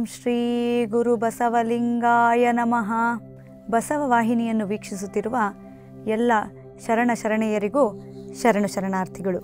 ಶ್ರೀ ಗುರು ಬಸವಲಿಂಗಾಯ ನಮಃ ಬಸವ ವಾಹಿನಿಯನ್ನು ವೀಕ್ಷಿಸುತ್ತಿರುವ ಎಲ್ಲ ಶರಣ ಶರಣೆಯರಿಗೂ ಶರಣು ಶರಣಾರ್ಥಿಗಳು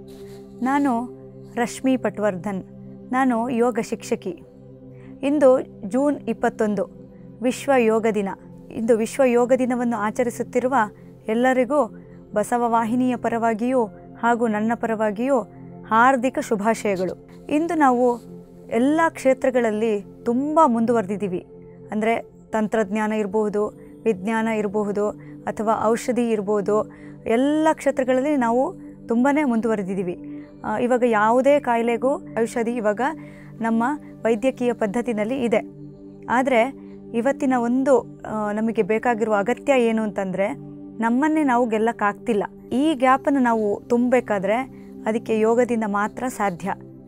ನಾನು ರಶ್ಮಿ ಪಟ್ವರ್ಧನ್ ನಾನು ಯೋಗ ಶಿಕ್ಷಕಿ ಇಂದು ಜೂನ್ ಇಪ್ಪತ್ತೊಂದು ವಿಶ್ವ ಯೋಗ ದಿನ ಇಂದು ವಿಶ್ವ ಯೋಗ ದಿನವನ್ನು ಆಚರಿಸುತ್ತಿರುವ ಎಲ್ಲರಿಗೂ ಬಸವ ವಾಹಿನಿಯ ಪರವಾಗಿಯೂ ಹಾಗೂ ನನ್ನ ಪರವಾಗಿಯೂ ಹಾರ್ದಿಕ ಶುಭಾಶಯಗಳು ಇಂದು ನಾವು ಎಲ್ಲ ಕ್ಷೇತ್ರಗಳಲ್ಲಿ ತುಂಬ ಮುಂದುವರೆದಿದ್ದೀವಿ ಅಂದರೆ ತಂತ್ರಜ್ಞಾನ ಇರಬಹುದು ವಿಜ್ಞಾನ ಇರಬಹುದು ಅಥವಾ ಔಷಧಿ ಇರ್ಬೋದು ಎಲ್ಲ ಕ್ಷೇತ್ರಗಳಲ್ಲಿ ನಾವು ತುಂಬಾ ಮುಂದುವರೆದಿದ್ದೀವಿ ಆ, ಇವಾಗ ಯಾವುದೇ ಕಾಯಿಲೆಗೂ ಔಷಧಿ ಇವಾಗ ನಮ್ಮ ವೈದ್ಯಕೀಯ ಪದ್ಧತಿನಲ್ಲಿ ಇದೆ ಆದರೆ ಇವತ್ತಿನ ಒಂದು ಆ, ನಮಗೆ ಬೇಕಾಗಿರುವ ಅಗತ್ಯ ಏನು ಅಂತಂದರೆ ನಮ್ಮನ್ನೇ ನಾವು ಗೆಲ್ಲಕ್ಕಾಗ್ತಿಲ್ಲ ಈ ಗ್ಯಾಪನ್ನು ನಾವು ತುಂಬಬೇಕಾದ್ರೆ ಅದಕ್ಕೆ ಯೋಗದಿಂದ ಮಾತ್ರ ಸಾಧ್ಯ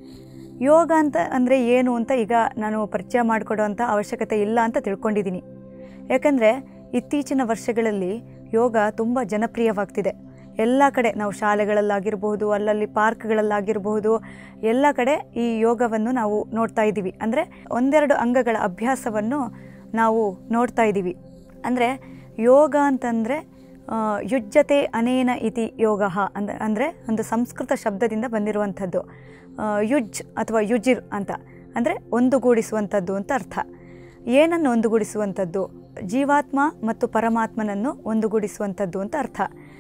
ಯೋಗ ಅಂತ ಅಂದರೆ ಏನು ಅಂತ ಈಗ ನಾನು ಪರಿಚಯ ಮಾಡಿಕೊಡೋವಂಥ ಅವಶ್ಯಕತೆ ಇಲ್ಲ ಅಂತ ತಿಳ್ಕೊಂಡಿದ್ದೀನಿ ಯಾಕಂದರೆ ಇತ್ತೀಚಿನ ವರ್ಷಗಳಲ್ಲಿ ಯೋಗ ತುಂಬ ಜನಪ್ರಿಯವಾಗ್ತಿದೆ ಎಲ್ಲ ಕಡೆ ನಾವು ಶಾಲೆಗಳಲ್ಲಾಗಿರಬಹುದು ಅಲ್ಲಲ್ಲಿ ಪಾರ್ಕ್ಗಳಲ್ಲಾಗಿರಬಹುದು ಎಲ್ಲ ಕಡೆ ಈ ಯೋಗವನ್ನು ನಾವು ನೋಡ್ತಾ ಇದ್ದೀವಿ ಅಂದರೆ ಒಂದೆರಡು ಅಂಗಗಳ ಅಭ್ಯಾಸವನ್ನು ನಾವು ನೋಡ್ತಾ ಇದ್ದೀವಿ ಅಂದರೆ ಯೋಗ ಅಂತಂದರೆ ಆ, ಯುಜ್ಯತೆ ಅನೇನ ಇತಿ ಯೋಗ ಅಂದ ಅಂದರೆ ಒಂದು ಸಂಸ್ಕೃತ ಶಬ್ದದಿಂದ ಬಂದಿರುವಂಥದ್ದು ಆ, ಯುಜ್ ಅಥವಾ ಯುಜಿರ್ ಅಂತ ಅಂದರೆ ಒಂದುಗೂಡಿಸುವಂಥದ್ದು ಅಂತ ಅರ್ಥ ಏನನ್ನು ಒಂದುಗೂಡಿಸುವಂಥದ್ದು ಜೀವಾತ್ಮ ಮತ್ತು ಪರಮಾತ್ಮನನ್ನು ಒಂದುಗೂಡಿಸುವಂಥದ್ದು ಅಂತ ಅರ್ಥ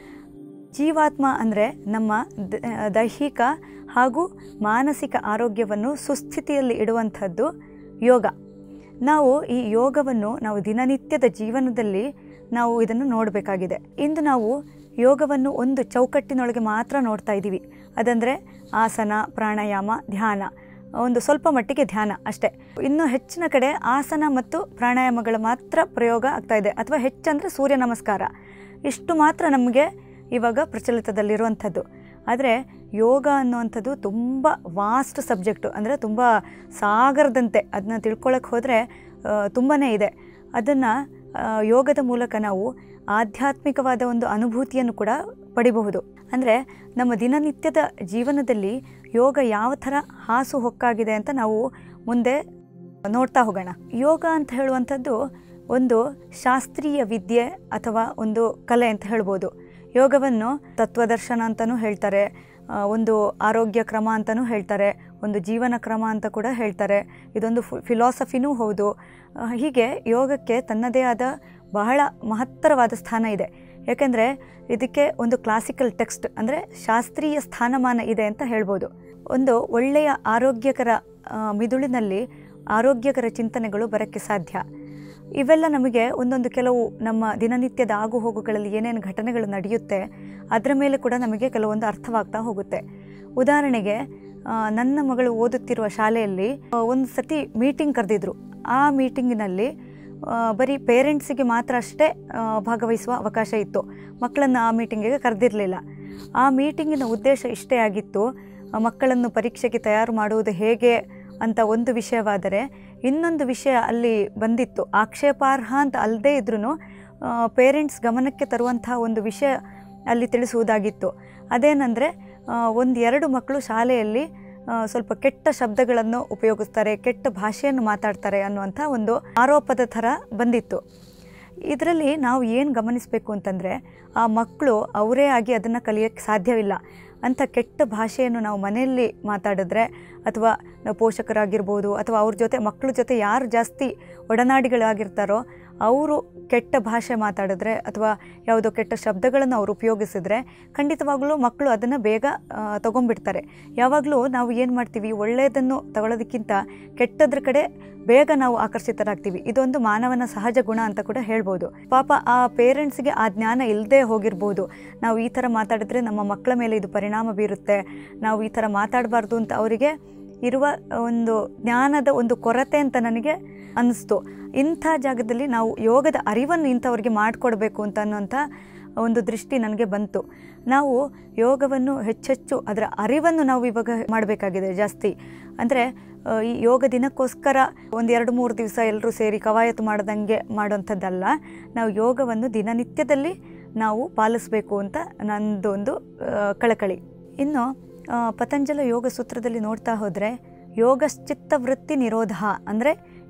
ಜೀವಾತ್ಮ ಅಂದರೆ ನಮ್ಮ ದ- ದೈಹಿಕ ಹಾಗೂ ಮಾನಸಿಕ ಆರೋಗ್ಯವನ್ನು ಸುಸ್ಥಿತಿಯಲ್ಲಿ ಇಡುವಂಥದ್ದು ಯೋಗ ನಾವು ಈ ಯೋಗವನ್ನು ನಾವು ದಿನನಿತ್ಯದ ಜೀವನದಲ್ಲಿ ನಾವು ಇದನ್ನು ನೋಡಬೇಕಾಗಿದೆ ಇಂದು ನಾವು ಯೋಗವನ್ನು ಒಂದು ಚೌಕಟ್ಟಿನೊಳಗೆ ಮಾತ್ರ ನೋಡ್ತಾ ಇದ್ದೀವಿ ಅದಂದರೆ ಆಸನ ಪ್ರಾಣಾಯಾಮ ಧ್ಯಾನ ಒಂದು ಸ್ವಲ್ಪ ಮಟ್ಟಿಗೆ ಧ್ಯಾನ ಅಷ್ಟೇ ಇನ್ನು ಹೆಚ್ಚಿನ ಕಡೆ ಆಸನ ಮತ್ತು ಪ್ರಾಣಾಯಾಮಗಳ ಮಾತ್ರ ಪ್ರಯೋಗ ಆಗ್ತಾ ಇದೆ ಅಥವಾ ಹೆಚ್ಚಂದರೆ ಸೂರ್ಯ ನಮಸ್ಕಾರ ಇಷ್ಟು ಮಾತ್ರ ನಮಗೆ ಇವಾಗ ಪ್ರಚಲಿತದಲ್ಲಿರುವಂಥದ್ದು ಆದರೆ ಯೋಗ ಅನ್ನುವಂಥದ್ದು ತುಂಬ ವಾಸ್ಟ್ ಸಬ್ಜೆಕ್ಟು ಅಂದರೆ ತುಂಬ ಸಾಗರದಂತೆ ಅದನ್ನ ತಿಳ್ಕೊಳ್ಳೋಕೆ ಹೋದರೆ ತುಂಬಾ ಇದೆ ಅದನ್ನು ಯೋಗದ ಮೂಲಕ ನಾವು ಆಧ್ಯಾತ್ಮಿಕವಾದ ಒಂದು ಅನುಭೂತಿಯನ್ನು ಕೂಡ ಪಡಿಬಹುದು ಅಂದರೆ ನಮ್ಮ ದಿನನಿತ್ಯದ ಜೀವನದಲ್ಲಿ ಯೋಗ ಯಾವ ಥರ ಹಾಸು ಹೊಕ್ಕಾಗಿದೆ ಅಂತ ನಾವು ಮುಂದೆ ನೋಡ್ತಾ ಹೋಗೋಣ ಯೋಗ ಅಂತ ಹೇಳುವಂಥದ್ದು ಒಂದು ಶಾಸ್ತ್ರೀಯ ವಿದ್ಯೆ ಅಥವಾ ಒಂದು ಕಲೆ ಅಂತ ಹೇಳ್ಬೋದು ಯೋಗವನ್ನು ತತ್ವದರ್ಶನ ಅಂತಲೂ ಹೇಳ್ತಾರೆ ಆ, ಒಂದು ಆರೋಗ್ಯ ಕ್ರಮ ಅಂತಲೂ ಹೇಳ್ತಾರೆ ಒಂದು ಜೀವನ ಕ್ರಮ ಅಂತ ಕೂಡ ಹೇಳ್ತಾರೆ ಇದೊಂದು ಫಿಲಾಸಫಿನೂ ಹೌದು ಆ, ಹೀಗೆ ಯೋಗಕ್ಕೆ ತನ್ನದೇ ಆದ ಬಹಳ ಮಹತ್ತರವಾದ ಸ್ಥಾನ ಇದೆ ಯಾಕೆಂದರೆ ಇದಕ್ಕೆ ಒಂದು ಕ್ಲಾಸಿಕಲ್ ಟೆಕ್ಸ್ಟ್ ಅಂದರೆ ಶಾಸ್ತ್ರೀಯ ಸ್ಥಾನಮಾನ ಇದೆ ಅಂತ ಹೇಳ್ಬೋದು ಒಂದು ಒಳ್ಳೆಯ ಆರೋಗ್ಯಕರ ಆ, ಮಿದುಳಿನಲ್ಲಿ ಆರೋಗ್ಯಕರ ಚಿಂತನೆಗಳು ಬರೋಕ್ಕೆ ಸಾಧ್ಯ ಇವೆಲ್ಲ ನಮಗೆ ಒಂದೊಂದು ಕೆಲವು ನಮ್ಮ ದಿನನಿತ್ಯದ ಆಗು ಹೋಗುಗಳಲ್ಲಿ ಏನೇನು ಘಟನೆಗಳು ನಡೆಯುತ್ತೆ ಅದರ ಮೇಲೆ ಕೂಡ ನಮಗೆ ಕೆಲವೊಂದು ಅರ್ಥವಾಗ್ತಾ ಹೋಗುತ್ತೆ ಉದಾಹರಣೆಗೆ ಆ, ನನ್ನ ಮಗಳು ಓದುತ್ತಿರುವ ಶಾಲೆಯಲ್ಲಿ ಆ, ಒಂದು ಸತಿ ಮೀಟಿಂಗ್ ಕರೆದಿದ್ರು ಆ ಮೀಟಿಂಗಿನಲ್ಲಿ ಆ, ಬರೀ ಪೇರೆಂಟ್ಸಿಗೆ ಮಾತ್ರ ಅಷ್ಟೇ ಆ, ಭಾಗವಹಿಸುವ ಅವಕಾಶ ಇತ್ತು ಮಕ್ಕಳನ್ನು ಆ ಮೀಟಿಂಗಿಗೆ ಕರೆದಿರಲಿಲ್ಲ ಆ ಮೀಟಿಂಗಿನ ಉದ್ದೇಶ ಇಷ್ಟೇ ಆಗಿತ್ತು ಆ, ಮಕ್ಕಳನ್ನು ಪರೀಕ್ಷೆಗೆ ತಯಾರು ಮಾಡುವುದು ಹೇಗೆ ಅಂತ ಒಂದು ವಿಷಯವಾದರೆ ಇನ್ನೊಂದು ವಿಷಯ ಅಲ್ಲಿ ಬಂದಿತ್ತು ಆಕ್ಷೇಪಾರ್ಹ ಅಂತ ಅಲ್ಲದೇ ಇದ್ರೂ ಪೇರೆಂಟ್ಸ್ ಗಮನಕ್ಕೆ ತರುವಂಥ ಒಂದು ವಿಷಯ ಅಲ್ಲಿ ತಿಳಿಸುವುದಾಗಿತ್ತು ಅದೇನೆಂದರೆ ಒಂದು ಎರಡು ಮಕ್ಕಳು ಶಾಲೆಯಲ್ಲಿ ಆ, ಸ್ವಲ್ಪ ಕೆಟ್ಟ ಶಬ್ದಗಳನ್ನು ಉಪಯೋಗಿಸ್ತಾರೆ ಕೆಟ್ಟ ಭಾಷೆಯನ್ನು ಮಾತಾಡ್ತಾರೆ ಅನ್ನುವಂಥ ಒಂದು ಆರೋಪದ ಥರ ಬಂದಿತ್ತು ಇದರಲ್ಲಿ ನಾವು ಏನು ಗಮನಿಸಬೇಕು ಅಂತಂದರೆ ಆ ಮಕ್ಕಳು ಅವರೇ ಆಗಿ ಅದನ್ನು ಕಲಿಯೋಕ್ಕೆ ಸಾಧ್ಯವಿಲ್ಲ ಅಂಥ ಕೆಟ್ಟ ಭಾಷೆಯನ್ನು ನಾವು ಮನೆಯಲ್ಲಿ ಮಾತಾಡಿದ್ರೆ ಅಥವಾ ನಾವು ಪೋಷಕರಾಗಿರ್ಬೋದು ಅಥವಾ ಅವ್ರ ಜೊತೆ ಮಕ್ಕಳ ಜೊತೆ ಯಾರು ಜಾಸ್ತಿ ಒಡನಾಡಿಗಳಾಗಿರ್ತಾರೋ ಅವರು ಕೆಟ್ಟ ಭಾಷೆ ಮಾತಾಡಿದ್ರೆ ಅಥವಾ ಯಾವುದೋ ಕೆಟ್ಟ ಶಬ್ದಗಳನ್ನು ಅವರು ಉಪಯೋಗಿಸಿದ್ರೆ ಖಂಡಿತವಾಗಲೂ ಮಕ್ಕಳು ಅದನ್ನು ಬೇಗ ಆ, ತಗೊಂಡ್ಬಿಡ್ತಾರೆ ಯಾವಾಗಲೂ ನಾವು ಏನು ಮಾಡ್ತೀವಿ ಒಳ್ಳೆಯದನ್ನು ತಗೊಳ್ಳೋದಕ್ಕಿಂತ ಕೆಟ್ಟದ್ರ ಕಡೆ ಬೇಗ ನಾವು ಆಕರ್ಷಿತರಾಗ್ತೀವಿ ಇದೊಂದು ಮಾನವನ ಸಹಜ ಗುಣ ಅಂತ ಕೂಡ ಹೇಳ್ಬೋದು ಪಾಪ ಆ ಪೇರೆಂಟ್ಸ್ಗೆ ಆ ಜ್ಞಾನ ಇಲ್ಲದೆ ಹೋಗಿರ್ಬೋದು ನಾವು ಈ ಥರ ಮಾತಾಡಿದ್ರೆ ನಮ್ಮ ಮಕ್ಕಳ ಮೇಲೆ ಇದು ಪರಿಣಾಮ ಬೀರುತ್ತೆ ನಾವು ಈ ಥರ ಮಾತಾಡಬಾರ್ದು ಅಂತ ಅವರಿಗೆ ಇರುವ ಒಂದು ಜ್ಞಾನದ ಒಂದು ಕೊರತೆ ಅಂತ ನನಗೆ ಅನ್ನಿಸ್ತು ಇಂಥ ಜಾಗದಲ್ಲಿ ನಾವು ಯೋಗದ ಅರಿವನ್ನು ಇಂಥವ್ರಿಗೆ ಮಾಡಿಕೊಡ್ಬೇಕು ಅಂತ ಅನ್ನೋಂಥ ಒಂದು ದೃಷ್ಟಿ ನನಗೆ ಬಂತು ನಾವು ಯೋಗವನ್ನು ಹೆಚ್ಚೆಚ್ಚು ಅದರ ಅರಿವನ್ನು ನಾವು ಇವಾಗ ಮಾಡಬೇಕಾಗಿದೆ ಜಾಸ್ತಿ ಅಂದರೆ ಈ ಯೋಗ ದಿನಕ್ಕೋಸ್ಕರ ಒಂದು ಎರಡು ಮೂರು ದಿವಸ ಎಲ್ಲರೂ ಸೇರಿ ಕವಾಯತು ಮಾಡ್ದಂಗೆ ಮಾಡೋಂಥದ್ದಲ್ಲ ನಾವು ಯೋಗವನ್ನು ದಿನನಿತ್ಯದಲ್ಲಿ ನಾವು ಪಾಲಿಸಬೇಕು ಅಂತ ನಂದು ಒಂದು ಆ, ಕಳಕಳಿ ಇನ್ನು ಆ, ಪತಂಜಲ ಯೋಗ ಸೂತ್ರದಲ್ಲಿ ನೋಡ್ತಾ ಹೋದರೆ ಯೋಗಶ್ಚಿತ್ತ ವೃತ್ತಿ ನಿರೋಧ ಅಂದರೆ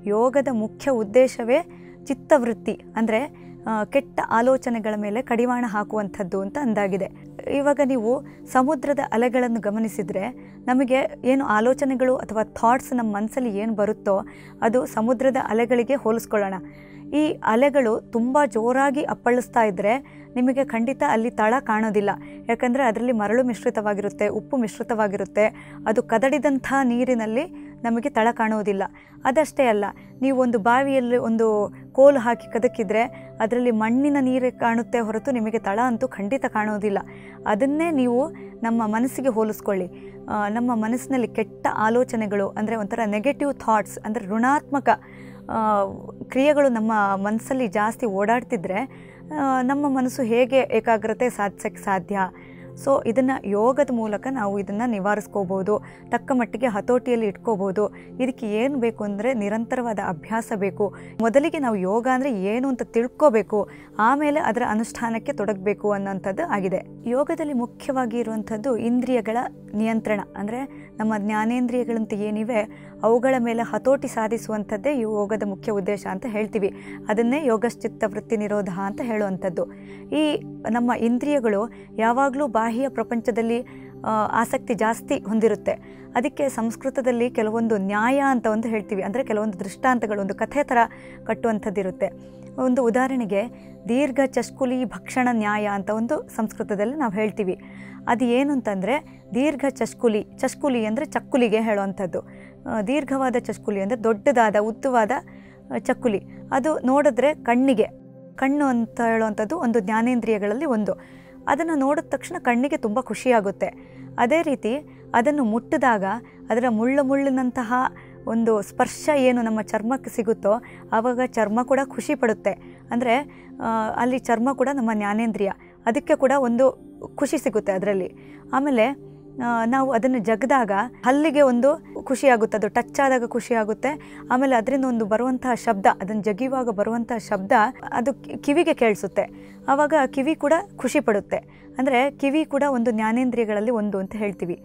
ಯೋಗದ ಮುಖ್ಯ ಉದ್ದೇಶವೇ ಚಿತ್ತವೃತ್ತಿ ಅಂದರೆ ಕೆಟ್ಟ ಆಲೋಚನೆಗಳ ಮೇಲೆ ಕಡಿವಾಣ ಹಾಕುವಂಥದ್ದು ಅಂತ ಅಂದಾಗಿದೆ ಇವಾಗ ನೀವು ಸಮುದ್ರದ ಅಲೆಗಳನ್ನು ಗಮನಿಸಿದರೆ ನಮಗೆ ಏನು ಆಲೋಚನೆಗಳು ಅಥವಾ ಥಾಟ್ಸ್ ನಮ್ಮ ಮನಸ್ಸಲ್ಲಿ ಏನು ಬರುತ್ತೋ ಅದು ಸಮುದ್ರದ ಅಲೆಗಳಿಗೆ ಹೋಲಿಸ್ಕೊಳ್ಳೋಣ ಈ ಅಲೆಗಳು ತುಂಬ ಜೋರಾಗಿ ಅಪ್ಪಳಿಸ್ತಾ ಇದ್ದರೆ ನಿಮಗೆ ಖಂಡಿತ ಅಲ್ಲಿ ತಳ ಕಾಣೋದಿಲ್ಲ ಯಾಕಂದರೆ ಅದರಲ್ಲಿ ಮರಳು ಮಿಶ್ರಿತವಾಗಿರುತ್ತೆ ಉಪ್ಪು ಮಿಶ್ರಿತವಾಗಿರುತ್ತೆ ಅದು ಕದಡಿದಂಥ ನೀರಿನಲ್ಲಿ ನಮಗೆ ತಳ ಕಾಣುವುದಿಲ್ಲ ಅದಷ್ಟೇ ಅಲ್ಲ ನೀವು ಒಂದು ಬಾವಿಯಲ್ಲಿ ಒಂದು ಕೋಲು ಹಾಕಿ ಕದಕಿದ್ರೆ ಅದರಲ್ಲಿ ಮಣ್ಣಿನ ನೀರೇ ಕಾಣುತ್ತೆ ಹೊರತು ನಿಮಗೆ ತಳ ಅಂತೂ ಖಂಡಿತ ಕಾಣೋದಿಲ್ಲ ಅದನ್ನೇ ನೀವು ನಮ್ಮ ಮನಸ್ಸಿಗೆ ಹೋಲಿಸ್ಕೊಳ್ಳಿ ಆ, ನಮ್ಮ ಮನಸ್ಸಿನಲ್ಲಿ ಕೆಟ್ಟ ಆಲೋಚನೆಗಳು ಅಂದರೆ ಒಂಥರ ನೆಗೆಟಿವ್ ಥಾಟ್ಸ್ ಅಂದರೆ ಋಣಾತ್ಮಕ ಆ, ಕ್ರಿಯೆಗಳು ನಮ್ಮ ಮನಸ್ಸಲ್ಲಿ ಜಾಸ್ತಿ ಓಡಾಡ್ತಿದ್ರೆ ಆ, ನಮ್ಮ ಮನಸ್ಸು ಹೇಗೆ ಏಕಾಗ್ರತೆ ಸಾಧಿಸೋಕ್ಕೆ ಸಾಧ್ಯ ಸೊ ಇದನ್ನು ಯೋಗದ ಮೂಲಕ ನಾವು ಇದನ್ನು ನಿವಾರಿಸ್ಕೋಬೋದು ತಕ್ಕ ಮಟ್ಟಿಗೆ ಹತೋಟಿಯಲ್ಲಿ ಇಟ್ಕೋಬೋದು ಇದಕ್ಕೆ ಏನು ಬೇಕು ಅಂದರೆ ನಿರಂತರವಾದ ಅಭ್ಯಾಸ ಬೇಕು ಮೊದಲಿಗೆ ನಾವು ಯೋಗ ಅಂದರೆ ಏನು ಅಂತ ತಿಳ್ಕೋಬೇಕು ಆಮೇಲೆ ಅದರ ಅನುಷ್ಠಾನಕ್ಕೆ ತೊಡಗಬೇಕು ಅನ್ನೋಂಥದ್ದು ಆಗಿದೆ ಯೋಗದಲ್ಲಿ ಮುಖ್ಯವಾಗಿ ಇರುವಂಥದ್ದು ಇಂದ್ರಿಯಗಳ ನಿಯಂತ್ರಣ ಅಂದರೆ ನಮ್ಮ ಜ್ಞಾನೇಂದ್ರಿಯಗಳಂತ ಏನಿವೆ ಅವುಗಳ ಮೇಲೆ ಹತೋಟಿ ಸಾಧಿಸುವಂಥದ್ದೇ ಈ ಯೋಗದ ಮುಖ್ಯ ಉದ್ದೇಶ ಅಂತ ಹೇಳ್ತೀವಿ ಅದನ್ನೇ ಯೋಗಶ್ಚಿತ್ತ ವೃತ್ತಿ ನಿರೋಧ ಅಂತ ಹೇಳುವಂಥದ್ದು ಈ ನಮ್ಮ ಇಂದ್ರಿಯಗಳು ಯಾವಾಗಲೂ ಬಾಹ್ಯ ಪ್ರಪಂಚದಲ್ಲಿ ಆ, ಆಸಕ್ತಿ ಜಾಸ್ತಿ ಹೊಂದಿರುತ್ತೆ ಅದಕ್ಕೆ ಸಂಸ್ಕೃತದಲ್ಲಿ ಕೆಲವೊಂದು ನ್ಯಾಯ ಅಂತ ಒಂದು ಹೇಳ್ತೀವಿ ಅಂದರೆ ಕೆಲವೊಂದು ದೃಷ್ಟಾಂತಗಳು ಒಂದು ಕಥೆ ಥರ ಕಟ್ಟುವಂಥದ್ದಿರುತ್ತೆ ಒಂದು ಉದಾಹರಣೆಗೆ ದೀರ್ಘ ಚಷ್ಕುಲಿ ಭಕ್ಷಣ ನ್ಯಾಯ ಅಂತ ಒಂದು ಸಂಸ್ಕೃತದಲ್ಲಿ ನಾವು ಹೇಳ್ತೀವಿ ಅದು ಏನು ಅಂತಂದರೆ ದೀರ್ಘ ಚಷ್ಕುಲಿ ಚಷ್ಕುಲಿ ಅಂದರೆ ಚಕ್ಕುಲಿಗೆ ಹೇಳುವಂಥದ್ದು ಆ, ದೀರ್ಘವಾದ ಚಷ್ಕುಲಿ ಅಂದರೆ ದೊಡ್ಡದಾದ ಉದ್ದವಾದ ಆ, ಚಕ್ಕುಲಿ ಅದು ನೋಡಿದ್ರೆ ಕಣ್ಣಿಗೆ ಕಣ್ಣು ಅಂತ ಹೇಳುವಂಥದ್ದು ಒಂದು ಜ್ಞಾನೇಂದ್ರಿಯಗಳಲ್ಲಿ ಒಂದು ಅದನ್ನು ನೋಡಿದ ತಕ್ಷಣ ಕಣ್ಣಿಗೆ ತುಂಬ ಖುಷಿಯಾಗುತ್ತೆ ಅದೇ ರೀತಿ ಅದನ್ನು ಮುಟ್ಟಿದಾಗ ಅದರ ಮುಳ್ಳು ಮುಳ್ಳಿನಂತಹ ಒಂದು ಸ್ಪರ್ಶ ಏನು ನಮ್ಮ ಚರ್ಮಕ್ಕೆ ಸಿಗುತ್ತೋ ಆವಾಗ ಚರ್ಮ ಕೂಡ ಖುಷಿ ಪಡುತ್ತೆ ಅಂದರೆ ಅಲ್ಲಿ ಚರ್ಮ ಕೂಡ ನಮ್ಮ ಜ್ಞಾನೇಂದ್ರಿಯ ಅದಕ್ಕೆ ಕೂಡ ಒಂದು ಖುಷಿ ಸಿಗುತ್ತೆ ಅದರಲ್ಲಿ ಆಮೇಲೆ ಆ, ನಾವು ಅದನ್ನು ಜಗದಾಗ ಹಲ್ಲಿಗೆ ಒಂದು ಖುಷಿಯಾಗುತ್ತೆ ಅದು ಟಚ್ ಆದಾಗ ಖುಷಿಯಾಗುತ್ತೆ ಆಮೇಲೆ ಅದರಿಂದ ಒಂದು ಬರುವಂತಹ ಶಬ್ದ ಅದನ್ನು ಜಗಿಯುವಾಗ ಬರುವಂತಹ ಶಬ್ದ ಅದು ಕಿ- ಕಿವಿಗೆ ಕೇಳಿಸುತ್ತೆ ಆವಾಗ ಕಿವಿ ಕೂಡ ಖುಷಿ ಪಡುತ್ತೆ ಅಂದರೆ ಕಿವಿ ಕೂಡ ಒಂದು ಜ್ಞಾನೇಂದ್ರಿಯಗಳಲ್ಲಿ ಒಂದು ಅಂತ ಹೇಳ್ತೀವಿ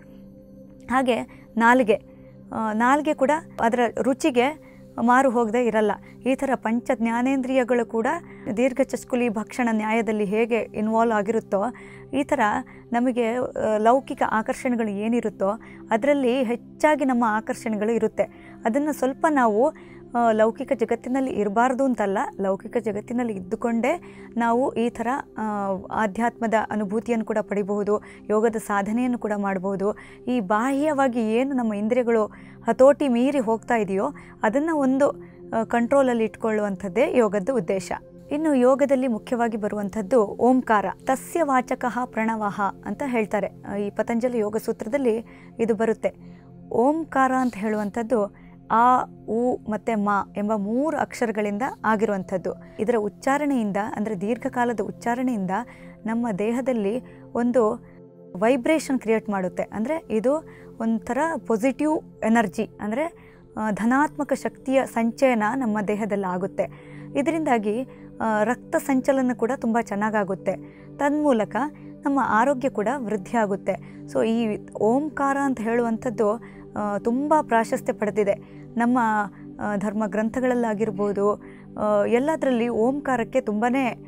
ಹಾಗೆ ನಾಲಿಗೆ ಆ, ನಾಲಿಗೆ ಕೂಡ ಅದರ ರುಚಿಗೆ ಮಾರು ಹೋಗದೆ ಇರಲ್ಲ ಈ ಥರ ಪಂಚ ಜ್ಞಾನೇಂದ್ರಿಯಗಳು ಕೂಡ ದೀರ್ಘ ಚಸ್ಕುಲಿ ಭಕ್ಷಣ ನ್ಯಾಯದಲ್ಲಿ ಹೇಗೆ ಇನ್ವಾಲ್ವ್ ಆಗಿರುತ್ತೋ ಈ ಥರ ನಮಗೆ ಆ, ಲೌಕಿಕ ಆಕರ್ಷಣೆಗಳು ಏನಿರುತ್ತೋ ಅದರಲ್ಲಿ ಹೆಚ್ಚಾಗಿ ನಮ್ಮ ಆಕರ್ಷಣೆಗಳು ಇರುತ್ತೆ ಅದನ್ನು ಸ್ವಲ್ಪ ನಾವು ಆ, ಲೌಕಿಕ ಜಗತ್ತಿನಲ್ಲಿ ಇರಬಾರ್ದು ಅಂತಲ್ಲ ಲೌಕಿಕ ಜಗತ್ತಿನಲ್ಲಿ ಇದ್ದುಕೊಂಡೇ ನಾವು ಈ ಥರ ಆ, ಆಧ್ಯಾತ್ಮದ ಅನುಭೂತಿಯನ್ನು ಕೂಡ ಪಡಿಬಹುದು ಯೋಗದ ಸಾಧನೆಯನ್ನು ಕೂಡ ಮಾಡಬಹುದು ಈ ಬಾಹ್ಯವಾಗಿ ಏನು ನಮ್ಮ ಇಂದ್ರಿಯಗಳು ಹತೋಟಿ ಮೀರಿ ಹೋಗ್ತಾ ಇದೆಯೋ ಅದನ್ನು ಒಂದು ಕಂಟ್ರೋಲಲ್ಲಿ ಇಟ್ಕೊಳ್ಳುವಂಥದ್ದೇ ಯೋಗದ ಉದ್ದೇಶ ಇನ್ನು ಯೋಗದಲ್ಲಿ ಮುಖ್ಯವಾಗಿ ಬರುವಂಥದ್ದು ಓಂಕಾರ ತಸ್ಯ ವಾಚಕ ಪ್ರಣವಃ ಅಂತ ಹೇಳ್ತಾರೆ ಆ, ಈ ಪತಂಜಲಿ ಯೋಗ ಸೂತ್ರದಲ್ಲಿ ಇದು ಬರುತ್ತೆ ಓಂಕಾರ ಅಂತ ಹೇಳುವಂಥದ್ದು ಆ ಉ ಮತ್ತು ಮ ಎಂಬ ಮೂರು ಅಕ್ಷರಗಳಿಂದ ಆಗಿರುವಂಥದ್ದು ಇದರ ಉಚ್ಚಾರಣೆಯಿಂದ ಅಂದರೆ ದೀರ್ಘಕಾಲದ ಉಚ್ಚಾರಣೆಯಿಂದ ನಮ್ಮ ದೇಹದಲ್ಲಿ ಒಂದು ವೈಬ್ರೇಷನ್ ಕ್ರಿಯೇಟ್ ಮಾಡುತ್ತೆ ಅಂದರೆ ಇದು ಒಂಥರ ಪೊಸಿಟಿವ್ ಎನರ್ಜಿ ಅಂದರೆ ಆ, ಧನಾತ್ಮಕ ಶಕ್ತಿಯ ಸಂಚಯನ ನಮ್ಮ ದೇಹದಲ್ಲಿ ಆಗುತ್ತೆ ಇದರಿಂದಾಗಿ ಆ, ರಕ್ತ ಸಂಚಲನ ಕೂಡ ತುಂಬ ಚೆನ್ನಾಗಾಗುತ್ತೆ ತನ್ಮೂಲಕ ನಮ್ಮ ಆರೋಗ್ಯ ಕೂಡ ವೃದ್ಧಿ ಆಗುತ್ತೆ ಸೊ ಈ ಓಂಕಾರ ಅಂತ ಹೇಳುವಂಥದ್ದು ತುಂಬ ಪ್ರಾಶಸ್ತ್ಯ ಪಡೆದಿದೆ ನಮ್ಮ ಆ, ಧರ್ಮ ಗ್ರಂಥಗಳಲ್ಲಾಗಿರ್ಬೋದು ಆ, ಎಲ್ಲದರಲ್ಲಿ ಓಂಕಾರಕ್ಕೆ ತುಂಬಾ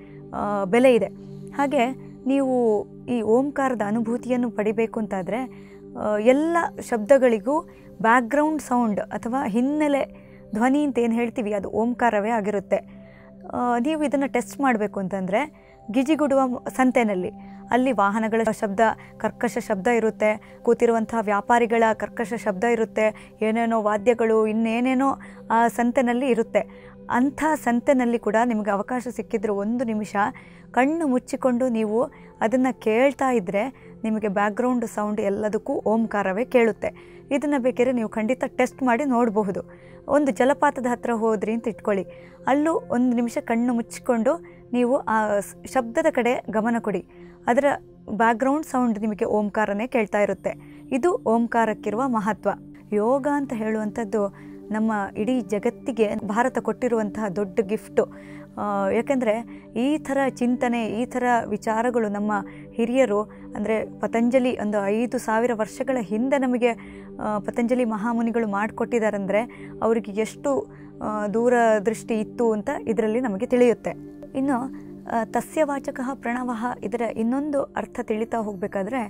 ಬೆಲೆ ಇದೆ ಹಾಗೆ ನೀವು ಈ ಓಂಕಾರದ ಅನುಭೂತಿಯನ್ನು ಪಡಿಬೇಕು ಅಂತಾದರೆ ಆ, ಎಲ್ಲ ಶಬ್ದಗಳಿಗೂ ಬ್ಯಾಕ್ಗ್ರೌಂಡ್ ಸೌಂಡ್ ಅಥವಾ ಹಿನ್ನೆಲೆ ಧ್ವನಿ ಅಂತ ಏನು ಹೇಳ್ತೀವಿ ಅದು ಓಂಕಾರವೇ ಆಗಿರುತ್ತೆ ಆ, ನೀವು ಇದನ್ನು ಟೆಸ್ಟ್ ಮಾಡಬೇಕು ಅಂತಂದರೆ ಗಿಜಿಗುಡುವ ಸಂತೆನಲ್ಲಿ ಅಲ್ಲಿ ವಾಹನಗಳ ಶಬ್ದ ಕರ್ಕಶ ಶಬ್ದ ಇರುತ್ತೆ ಕೂತಿರುವಂತಹ ವ್ಯಾಪಾರಿಗಳ ಕರ್ಕಶ ಶಬ್ದ ಇರುತ್ತೆ ಏನೇನೋ ವಾದ್ಯಗಳು ಇನ್ನೇನೇನೋ ಆ ಸಂತೆನಲ್ಲಿ ಇರುತ್ತೆ ಅಂಥ ಸಂತೆನಲ್ಲಿ ಕೂಡ ನಿಮಗೆ ಅವಕಾಶ ಸಿಕ್ಕಿದ್ರೆ ಒಂದು ನಿಮಿಷ ಕಣ್ಣು ಮುಚ್ಚಿಕೊಂಡು ನೀವು ಅದನ್ನು ಕೇಳ್ತಾ ಇದ್ದರೆ ನಿಮಗೆ ಬ್ಯಾಕ್ಗ್ರೌಂಡ್ ಸೌಂಡ್ ಎಲ್ಲದಕ್ಕೂ ಓಂಕಾರವೇ ಕೇಳುತ್ತೆ ಇದನ್ನು ಬೇಕಾದ್ರೆ ನೀವು ಖಂಡಿತ ಟೆಸ್ಟ್ ಮಾಡಿ ನೋಡಬಹುದು ಒಂದು ಜಲಪಾತದ ಹತ್ರ ಹೋದ್ರಿ ಅಂತ ಇಟ್ಕೊಳ್ಳಿ ಅಲ್ಲೂ ಒಂದು ನಿಮಿಷ ಕಣ್ಣು ಮುಚ್ಚಿಕೊಂಡು ನೀವು ಆ ಸ್- ಶಬ್ದದ ಕಡೆ ಗಮನ ಕೊಡಿ ಅದರ ಬ್ಯಾಕ್ಗ್ರೌಂಡ್ ಸೌಂಡ್ ನಿಮಗೆ ಓಂಕಾರನೇ ಕೇಳ್ತಾ ಇರುತ್ತೆ ಇದು ಓಂಕಾರಕ್ಕಿರುವ ಮಹತ್ವ ಯೋಗ ಅಂತ ಹೇಳುವಂಥದ್ದು ನಮ್ಮ ಇಡೀ ಜಗತ್ತಿಗೆ ಭಾರತ ಕೊಟ್ಟಿರುವಂತಹ ದೊಡ್ಡ ಗಿಫ್ಟು ಯಾಕೆಂದರೆ ಈ ಥರ ಚಿಂತನೆ ಈ ಥರ ವಿಚಾರಗಳು ನಮ್ಮ ಹಿರಿಯರು ಅಂದರೆ ಪತಂಜಲಿ ಒಂದು ಐದು ಸಾವಿರ ವರ್ಷಗಳ ಹಿಂದೆ ನಮಗೆ ಆ, ಪತಂಜಲಿ ಮಹಾಮುನಿಗಳು ಮಾಡಿಕೊಟ್ಟಿದ್ದಾರಂದರೆ ಅವರಿಗೆ ಎಷ್ಟು ಆ, ದೂರದೃಷ್ಟಿ ಇತ್ತು ಅಂತ ಇದರಲ್ಲಿ ನಮಗೆ ತಿಳಿಯುತ್ತೆ ಇನ್ನು ಆ, ತಸ್ಯವಾಚಕ ಪ್ರಣವ ಇದರ ಇನ್ನೊಂದು ಅರ್ಥ ತಿಳಿತಾ ಹೋಗಬೇಕಾದ್ರೆ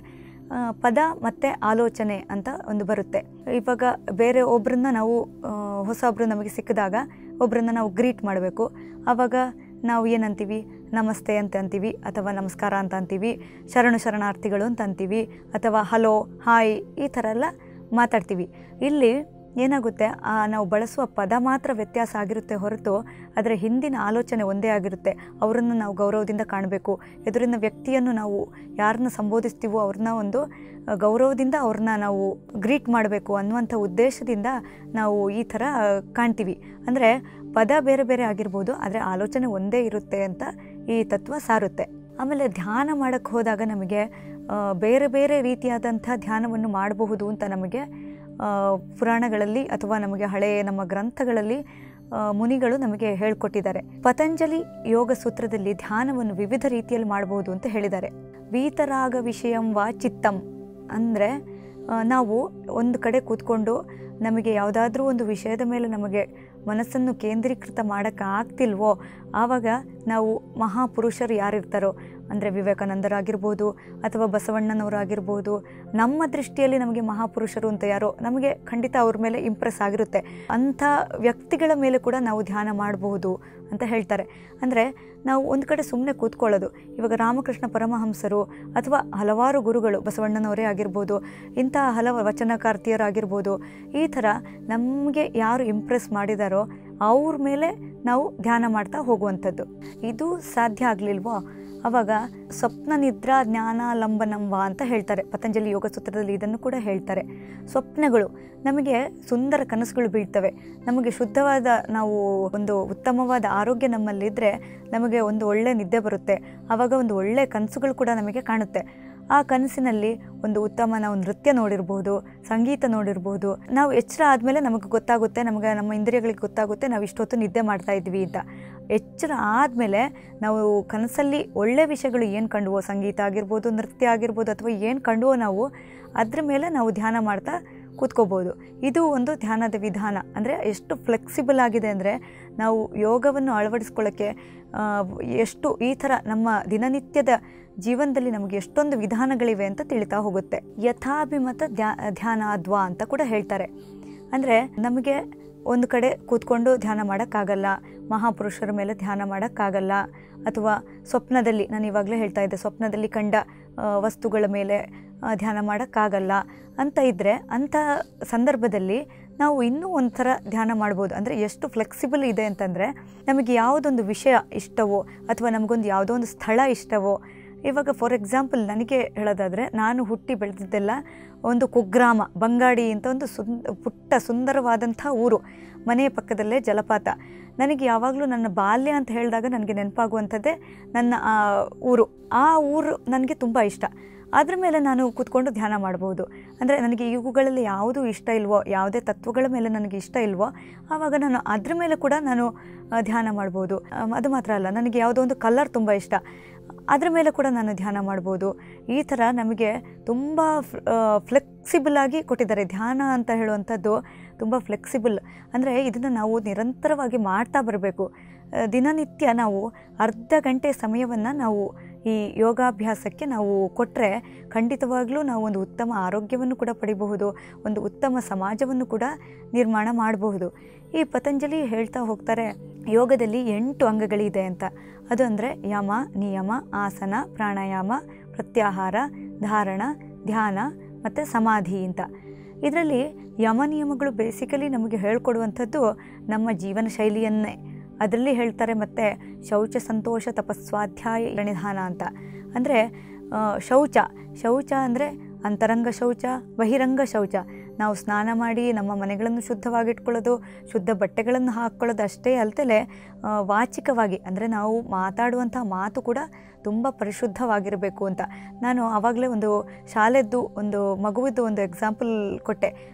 ಪದ ಮತ್ತು ಆಲೋಚನೆ ಅಂತ ಒಂದು ಬರುತ್ತೆ ಇವಾಗ ಬೇರೆ ಒಬ್ಬರನ್ನ ನಾವು ಆ, ಹೊಸ ಒಬ್ಬರು ನಮಗೆ ಸಿಕ್ಕಿದಾಗ ಒಬ್ಬರನ್ನ ನಾವು ಗ್ರೀಟ್ ಮಾಡಬೇಕು ಆವಾಗ ನಾವು ಏನಂತೀವಿ ನಮಸ್ತೆ ಅಂತ ಅಂತೀವಿ ಅಥವಾ ನಮಸ್ಕಾರ ಅಂತ ಅಂತೀವಿ ಶರಣು ಶರಣಾರ್ಥಿಗಳು ಅಂತ ಅಂತೀವಿ ಅಥವಾ ಹಲೋ ಹಾಯ್ ಈ ಥರ ಎಲ್ಲ ಮಾತಾಡ್ತೀವಿ ಇಲ್ಲಿ ಏನಾಗುತ್ತೆ ಆ ನಾವು ಬಳಸುವ ಪದ ಮಾತ್ರ ವ್ಯತ್ಯಾಸ ಆಗಿರುತ್ತೆ ಹೊರತು ಅದರ ಹಿಂದಿನ ಆಲೋಚನೆ ಒಂದೇ ಆಗಿರುತ್ತೆ ಅವರನ್ನು ನಾವು ಗೌರವದಿಂದ ಕಾಣಬೇಕು ಎದುರಿನ ವ್ಯಕ್ತಿಯನ್ನು ನಾವು ಯಾರನ್ನ ಸಂಬೋಧಿಸ್ತೀವೋ ಅವ್ರನ್ನ ಒಂದು ಆ, ಗೌರವದಿಂದ ಅವ್ರನ್ನ ನಾವು ಗ್ರೀಟ್ ಮಾಡಬೇಕು ಅನ್ನುವಂಥ ಉದ್ದೇಶದಿಂದ ನಾವು ಈ ಥರ ಕಾಣ್ತೀವಿ ಅಂದರೆ ಪದ ಬೇರೆ ಬೇರೆ ಆಗಿರ್ಬೋದು ಆದರೆ ಆಲೋಚನೆ ಒಂದೇ ಇರುತ್ತೆ ಅಂತ ಈ ತತ್ವ ಸಾರುತ್ತೆ ಆಮೇಲೆ ಧ್ಯಾನ ಮಾಡೋಕ್ಕೆ ಹೋದಾಗ ನಮಗೆ ಆ, ಬೇರೆ ಬೇರೆ ರೀತಿಯಾದಂಥ ಧ್ಯಾನವನ್ನು ಮಾಡಬಹುದು ಅಂತ ನಮಗೆ ಆ, ಪುರಾಣಗಳಲ್ಲಿ ಅಥವಾ ನಮಗೆ ಹಳೆಯ ನಮ್ಮ ಗ್ರಂಥಗಳಲ್ಲಿ ಆ, ಮುನಿಗಳು ನಮಗೆ ಹೇಳ್ಕೊಟ್ಟಿದ್ದಾರೆ ಪತಂಜಲಿ ಯೋಗ ಸೂತ್ರದಲ್ಲಿ ಧ್ಯಾನವನ್ನು ವಿವಿಧ ರೀತಿಯಲ್ಲಿ ಮಾಡಬಹುದು ಅಂತ ಹೇಳಿದ್ದಾರೆ ವೀತರಾಗ ವಿಷಯಂ ವಾ ಚಿತ್ತಂ ಅಂದರೆ ನಾವು ಒಂದು ಕಡೆ ಕೂತ್ಕೊಂಡು ನಮಗೆ ಯಾವುದಾದ್ರೂ ಒಂದು ವಿಷಯದ ಮೇಲೆ ನಮಗೆ ಮನಸ್ಸನ್ನು ಕೇಂದ್ರೀಕೃತ ಮಾಡೋಕ್ಕೆ ಆಗ್ತಿಲ್ವೋ ಆವಾಗ ನಾವು ಮಹಾಪುರುಷರು ಯಾರಿರ್ತಾರೋ ಅಂದರೆ ವಿವೇಕಾನಂದರಾಗಿರ್ಬೋದು ಅಥವಾ ಬಸವಣ್ಣನವರಾಗಿರ್ಬೋದು ನಮ್ಮ ದೃಷ್ಟಿಯಲ್ಲಿ ನಮಗೆ ಮಹಾಪುರುಷರು ಅಂತ ಯಾರೋ ನಮಗೆ ಖಂಡಿತ ಅವ್ರ ಮೇಲೆ ಇಂಪ್ರೆಸ್ ಆಗಿರುತ್ತೆ ಅಂಥ ವ್ಯಕ್ತಿಗಳ ಮೇಲೆ ಕೂಡ ನಾವು ಧ್ಯಾನ ಮಾಡಬಹುದು ಅಂತ ಹೇಳ್ತಾರೆ ಅಂದರೆ ನಾವು ಒಂದು ಕಡೆ ಸುಮ್ಮನೆ ಕೂತ್ಕೊಳ್ಳೋದು ಇವಾಗ ರಾಮಕೃಷ್ಣ ಪರಮಹಂಸರು ಅಥವಾ ಹಲವಾರು ಗುರುಗಳು ಬಸವಣ್ಣನವರೇ ಆಗಿರ್ಬೋದು ಇಂಥ ಹಲವು ವಚನಕಾರ್ತಿಯರಾಗಿರ್ಬೋದು ಈ ಥರ ನಮಗೆ ಯಾರು ಇಂಪ್ರೆಸ್ ಮಾಡಿದಾರೋ ಅವ್ರ ಮೇಲೆ ನಾವು ಧ್ಯಾನ ಮಾಡ್ತಾ ಹೋಗುವಂಥದ್ದು ಇದು ಸಾಧ್ಯ ಆಗಲಿಲ್ವೋ ಅವಾಗ ಸ್ವಪ್ನ ನಿದ್ರಾ ಜ್ಞಾನ ಲಂಬನಂವ ಅಂತ ಹೇಳ್ತಾರೆ ಪತಂಜಲಿ ಯೋಗ ಸೂತ್ರದಲ್ಲಿ ಇದನ್ನು ಕೂಡ ಹೇಳ್ತಾರೆ ಸ್ವಪ್ನಗಳು ನಮಗೆ ಸುಂದರ ಕನಸುಗಳು ಬೀಳ್ತವೆ ನಮಗೆ ಶುದ್ಧವಾದ ನಾವು ಒಂದು ಉತ್ತಮವಾದ ಆರೋಗ್ಯ ನಮ್ಮಲ್ಲಿದ್ದರೆ ನಮಗೆ ಒಂದು ಒಳ್ಳೆ ನಿದ್ದೆ ಬರುತ್ತೆ ಆವಾಗ ಒಂದು ಒಳ್ಳೆ ಕನಸುಗಳು ಕೂಡ ನಮಗೆ ಕಾಣುತ್ತೆ ಆ ಕನಸಿನಲ್ಲಿ ಒಂದು ಉತ್ತಮ ನಾವು ನೃತ್ಯ ನೋಡಿರ್ಬೋದು ಸಂಗೀತ ನೋಡಿರ್ಬೋದು ನಾವು ಎಚ್ಚರ ಆದಮೇಲೆ ನಮಗೆ ಗೊತ್ತಾಗುತ್ತೆ ನಮಗೆ ನಮ್ಮ ಇಂದ್ರಿಯಗಳಿಗೆ ಗೊತ್ತಾಗುತ್ತೆ ನಾವು ಇಷ್ಟೊತ್ತು ನಿದ್ದೆ ಮಾಡ್ತಾ ಇದ್ವಿ ಅಂತ ಎಚ್ಚರ ಆದಮೇಲೆ ನಾವು ಕನಸಲ್ಲಿ ಒಳ್ಳೆ ವಿಷಯಗಳು ಏನು ಕಂಡುವೋ ಸಂಗೀತ ಆಗಿರ್ಬೋದು ನೃತ್ಯ ಆಗಿರ್ಬೋದು ಅಥವಾ ಏನು ಕಂಡುವೋ ನಾವು ಅದ್ರ ಮೇಲೆ ನಾವು ಧ್ಯಾನ ಮಾಡ್ತಾ ಕೂತ್ಕೋಬೋದು ಇದು ಒಂದು ಧ್ಯಾನದ ವಿಧಾನ ಅಂದರೆ ಎಷ್ಟು ಫ್ಲೆಕ್ಸಿಬಲ್ ಆಗಿದೆ ಅಂದರೆ ನಾವು ಯೋಗವನ್ನು ಅಳವಡಿಸ್ಕೊಳ್ಳೋಕ್ಕೆ ಆ, ಎಷ್ಟು ಈ ಥರ ನಮ್ಮ ದಿನನಿತ್ಯದ ಜೀವನದಲ್ಲಿ ನಮಗೆ ಎಷ್ಟೊಂದು ವಿಧಾನಗಳಿವೆ ಅಂತ ತಿಳಿತಾ ಹೋಗುತ್ತೆ ಯಥಾಭಿಮತ ಧ್ಯಾ ಧ್ಯಾನ ಅದ್ವಾ ಅಂತ ಕೂಡ ಹೇಳ್ತಾರೆ ಅಂದರೆ ನಮಗೆ ಒಂದು ಕಡೆ ಕೂತ್ಕೊಂಡು ಧ್ಯಾನ ಮಾಡೋಕ್ಕಾಗಲ್ಲ ಮಹಾಪುರುಷರ ಮೇಲೆ ಧ್ಯಾನ ಮಾಡೋಕ್ಕಾಗಲ್ಲ ಅಥವಾ ಸ್ವಪ್ನದಲ್ಲಿ ನಾನು ಇವಾಗಲೇ ಹೇಳ್ತಾ ಇದ್ದೆ ಸ್ವಪ್ನದಲ್ಲಿ ಕಂಡ ಆ, ವಸ್ತುಗಳ ಮೇಲೆ ಆ, ಧ್ಯಾನ ಮಾಡೋಕ್ಕಾಗಲ್ಲ ಅಂತ ಇದ್ದರೆ ಅಂಥ ಸಂದರ್ಭದಲ್ಲಿ ನಾವು ಇನ್ನೂ ಒಂಥರ ಧ್ಯಾನ ಮಾಡ್ಬೋದು ಅಂದರೆ ಎಷ್ಟು ಫ್ಲೆಕ್ಸಿಬಲ್ ಇದೆ ಅಂತಂದರೆ ನಮಗೆ ಯಾವುದೊಂದು ವಿಷಯ ಇಷ್ಟವೋ ಅಥವಾ ನಮಗೊಂದು ಯಾವುದೋ ಒಂದು ಸ್ಥಳ ಇಷ್ಟವೋ ಇವಾಗ ಫಾರ್ ಎಕ್ಸಾಂಪಲ್ ನನಗೆ ಹೇಳೋದಾದರೆ ನಾನು ಹುಟ್ಟಿ ಬೆಳೆದಿದ್ದೆಲ್ಲ ಒಂದು ಕುಗ್ರಾಮ ಬಂಗಾಡಿ ಅಂತ ಒಂದು ಸುಂದ ಪುಟ್ಟ ಸುಂದರವಾದಂಥ ಊರು ಮನೆಯ ಪಕ್ಕದಲ್ಲೇ ಜಲಪಾತ ನನಗೆ ಯಾವಾಗಲೂ ನನ್ನ ಬಾಲ್ಯ ಅಂತ ಹೇಳಿದಾಗ ನನಗೆ ನೆನಪಾಗುವಂಥದ್ದೇ ನನ್ನ ಆ ಊರು ಆ ಊರು ನನಗೆ ತುಂಬ ಇಷ್ಟ ಅದ್ರ ಮೇಲೆ ನಾನು ಕೂತ್ಕೊಂಡು ಧ್ಯಾನ ಮಾಡ್ಬೋದು ಅಂದರೆ ನನಗೆ ಇವುಗಳಲ್ಲಿ ಯಾವುದು ಇಷ್ಟ ಇಲ್ವೋ ಯಾವುದೇ ತತ್ವಗಳ ಮೇಲೆ ನನಗೆ ಇಷ್ಟ ಇಲ್ವೋ ಆವಾಗ ನಾನು ಅದ್ರ ಮೇಲೆ ಕೂಡ ನಾನು ಆ, ಧ್ಯಾನ ಮಾಡ್ಬೋದು ಆಮ್, ಅದು ಮಾತ್ರ ಅಲ್ಲ ನನಗೆ ಯಾವುದೋ ಒಂದು ಕಲರ್ ತುಂಬ ಇಷ್ಟ ಅದ್ರ ಮೇಲೆ ಕೂಡ ನಾನು ಧ್ಯಾನ ಮಾಡ್ಬೋದು ಈ ಥರ ನಮಗೆ ತುಂಬ ಫ್ಲೆಕ್ಸಿಬಲ್ ಆಗಿ ಕೊಟ್ಟಿದ್ದಾರೆ ಧ್ಯಾನ ಅಂತ ಹೇಳುವಂಥದ್ದು ತುಂಬ ಫ್ಲೆಕ್ಸಿಬಲ್ ಅಂದರೆ ಇದನ್ನು ನಾವು ನಿರಂತರವಾಗಿ ಮಾಡ್ತಾ ಬರಬೇಕು ದಿನನಿತ್ಯ ನಾವು ಅರ್ಧ ಗಂಟೆ ಸಮಯವನ್ನು ನಾವು ಈ ಯೋಗಾಭ್ಯಾಸಕ್ಕೆ ನಾವು ಕೊಟ್ಟರೆ ಖಂಡಿತವಾಗ್ಲೂ ನಾವು ಒಂದು ಉತ್ತಮ ಆರೋಗ್ಯವನ್ನು ಕೂಡ ಪಡಿಬಹುದು ಒಂದು ಉತ್ತಮ ಸಮಾಜವನ್ನು ಕೂಡ ನಿರ್ಮಾಣ ಮಾಡಬಹುದು ಈ ಪತಂಜಲಿ ಹೇಳ್ತಾ ಹೋಗ್ತಾರೆ ಯೋಗದಲ್ಲಿ ಎಂಟು ಅಂಗಗಳಿದೆ ಅಂತ ಅದು ಅಂದರೆ ಯಮ ನಿಯಮ ಆಸನ ಪ್ರಾಣಾಯಾಮ ಪ್ರತ್ಯಾಹಾರ ಧಾರಣ ಧ್ಯಾನ ಮತ್ತು ಸಮಾಧಿ ಅಂತ ಇದರಲ್ಲಿ ಯಮ ನಿಯಮಗಳು ಬೇಸಿಕಲಿ ನಮಗೆ ಹೇಳ್ಕೊಡುವಂಥದ್ದು ನಮ್ಮ ಜೀವನ ಶೈಲಿಯನ್ನೇ ಅದರಲ್ಲಿ ಹೇಳ್ತಾರೆ ಮತ್ತು ಶೌಚ ಸಂತೋಷ ತಪಸ್ವಾಧ್ಯಾಯ ನಿಧಾನ ಅಂತ ಅಂದರೆ ಆ, ಶೌಚ ಶೌಚ ಅಂದರೆ ಅಂತರಂಗ ಶೌಚ ಬಹಿರಂಗ ಶೌಚ ನಾವು ಸ್ನಾನ ಮಾಡಿ ನಮ್ಮ ಮನೆಗಳನ್ನು ಶುದ್ಧವಾಗಿಟ್ಕೊಳ್ಳೋದು ಶುದ್ಧ ಬಟ್ಟೆಗಳನ್ನು ಹಾಕ್ಕೊಳ್ಳೋದು ಅಷ್ಟೇ ಅಲ್ದಲೆ ಆ, ವಾಚಿಕವಾಗಿ ಅಂದರೆ ನಾವು ಮಾತಾಡುವಂಥ ಮಾತು ಕೂಡ ತುಂಬ ಪರಿಶುದ್ಧವಾಗಿರಬೇಕು ಅಂತ ನಾನು ಆವಾಗಲೇ ಒಂದು ಶಾಲೆದ್ದು ಒಂದು ಮಗುವಿದ್ದು ಒಂದು ಎಕ್ಸಾಂಪಲ್ ಕೊಟ್ಟೆ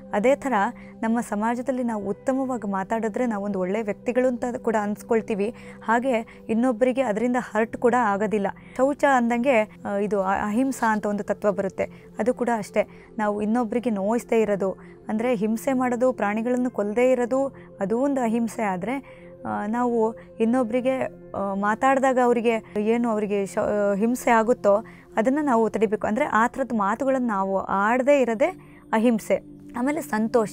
ಅದೇ ಥರ ನಮ್ಮ ಸಮಾಜದಲ್ಲಿ ನಾವು ಉತ್ತಮವಾಗಿ ಮಾತಾಡಿದ್ರೆ ನಾವೊಂದು ಒಳ್ಳೆಯ ವ್ಯಕ್ತಿಗಳು ಅಂತ ಕೂಡ ಅನ್ಸ್ಕೊಳ್ತೀವಿ ಹಾಗೆ ಇನ್ನೊಬ್ಬರಿಗೆ ಅದರಿಂದ ಹರ್ಟ್ ಕೂಡ ಆಗೋದಿಲ್ಲ ಶೌಚ ಅಂದಂಗೆ ಆ, ಇದು ಅ- ಅಹಿಂಸಾ ಅಂತ ಒಂದು ತತ್ವ ಬರುತ್ತೆ ಅದು ಕೂಡ ಅಷ್ಟೇ ನಾವು ಇನ್ನೊಬ್ಬರಿಗೆ ನೋಯಿಸದೇ ಇರೋದು ಅಂದರೆ ಹಿಂಸೆ ಮಾಡೋದು ಪ್ರಾಣಿಗಳನ್ನು ಕೊಲ್ಲದೇ ಇರೋದು ಅದು ಒಂದು ಅಹಿಂಸೆ ಆದರೆ ನಾವು ಇನ್ನೊಬ್ಬರಿಗೆ ಮಾತಾಡಿದಾಗ ಅವರಿಗೆ ಏನು ಅವರಿಗೆ ಶ ಹಿಂಸೆ ಆಗುತ್ತೋ ಅದನ್ನು ನಾವು ತಡಿಬೇಕು ಅಂದರೆ ಆ ಥರದ ಮಾತುಗಳನ್ನು ನಾವು ಆಡದೇ ಇರೋದೇ ಅಹಿಂಸೆ ಆಮೇಲೆ ಸಂತೋಷ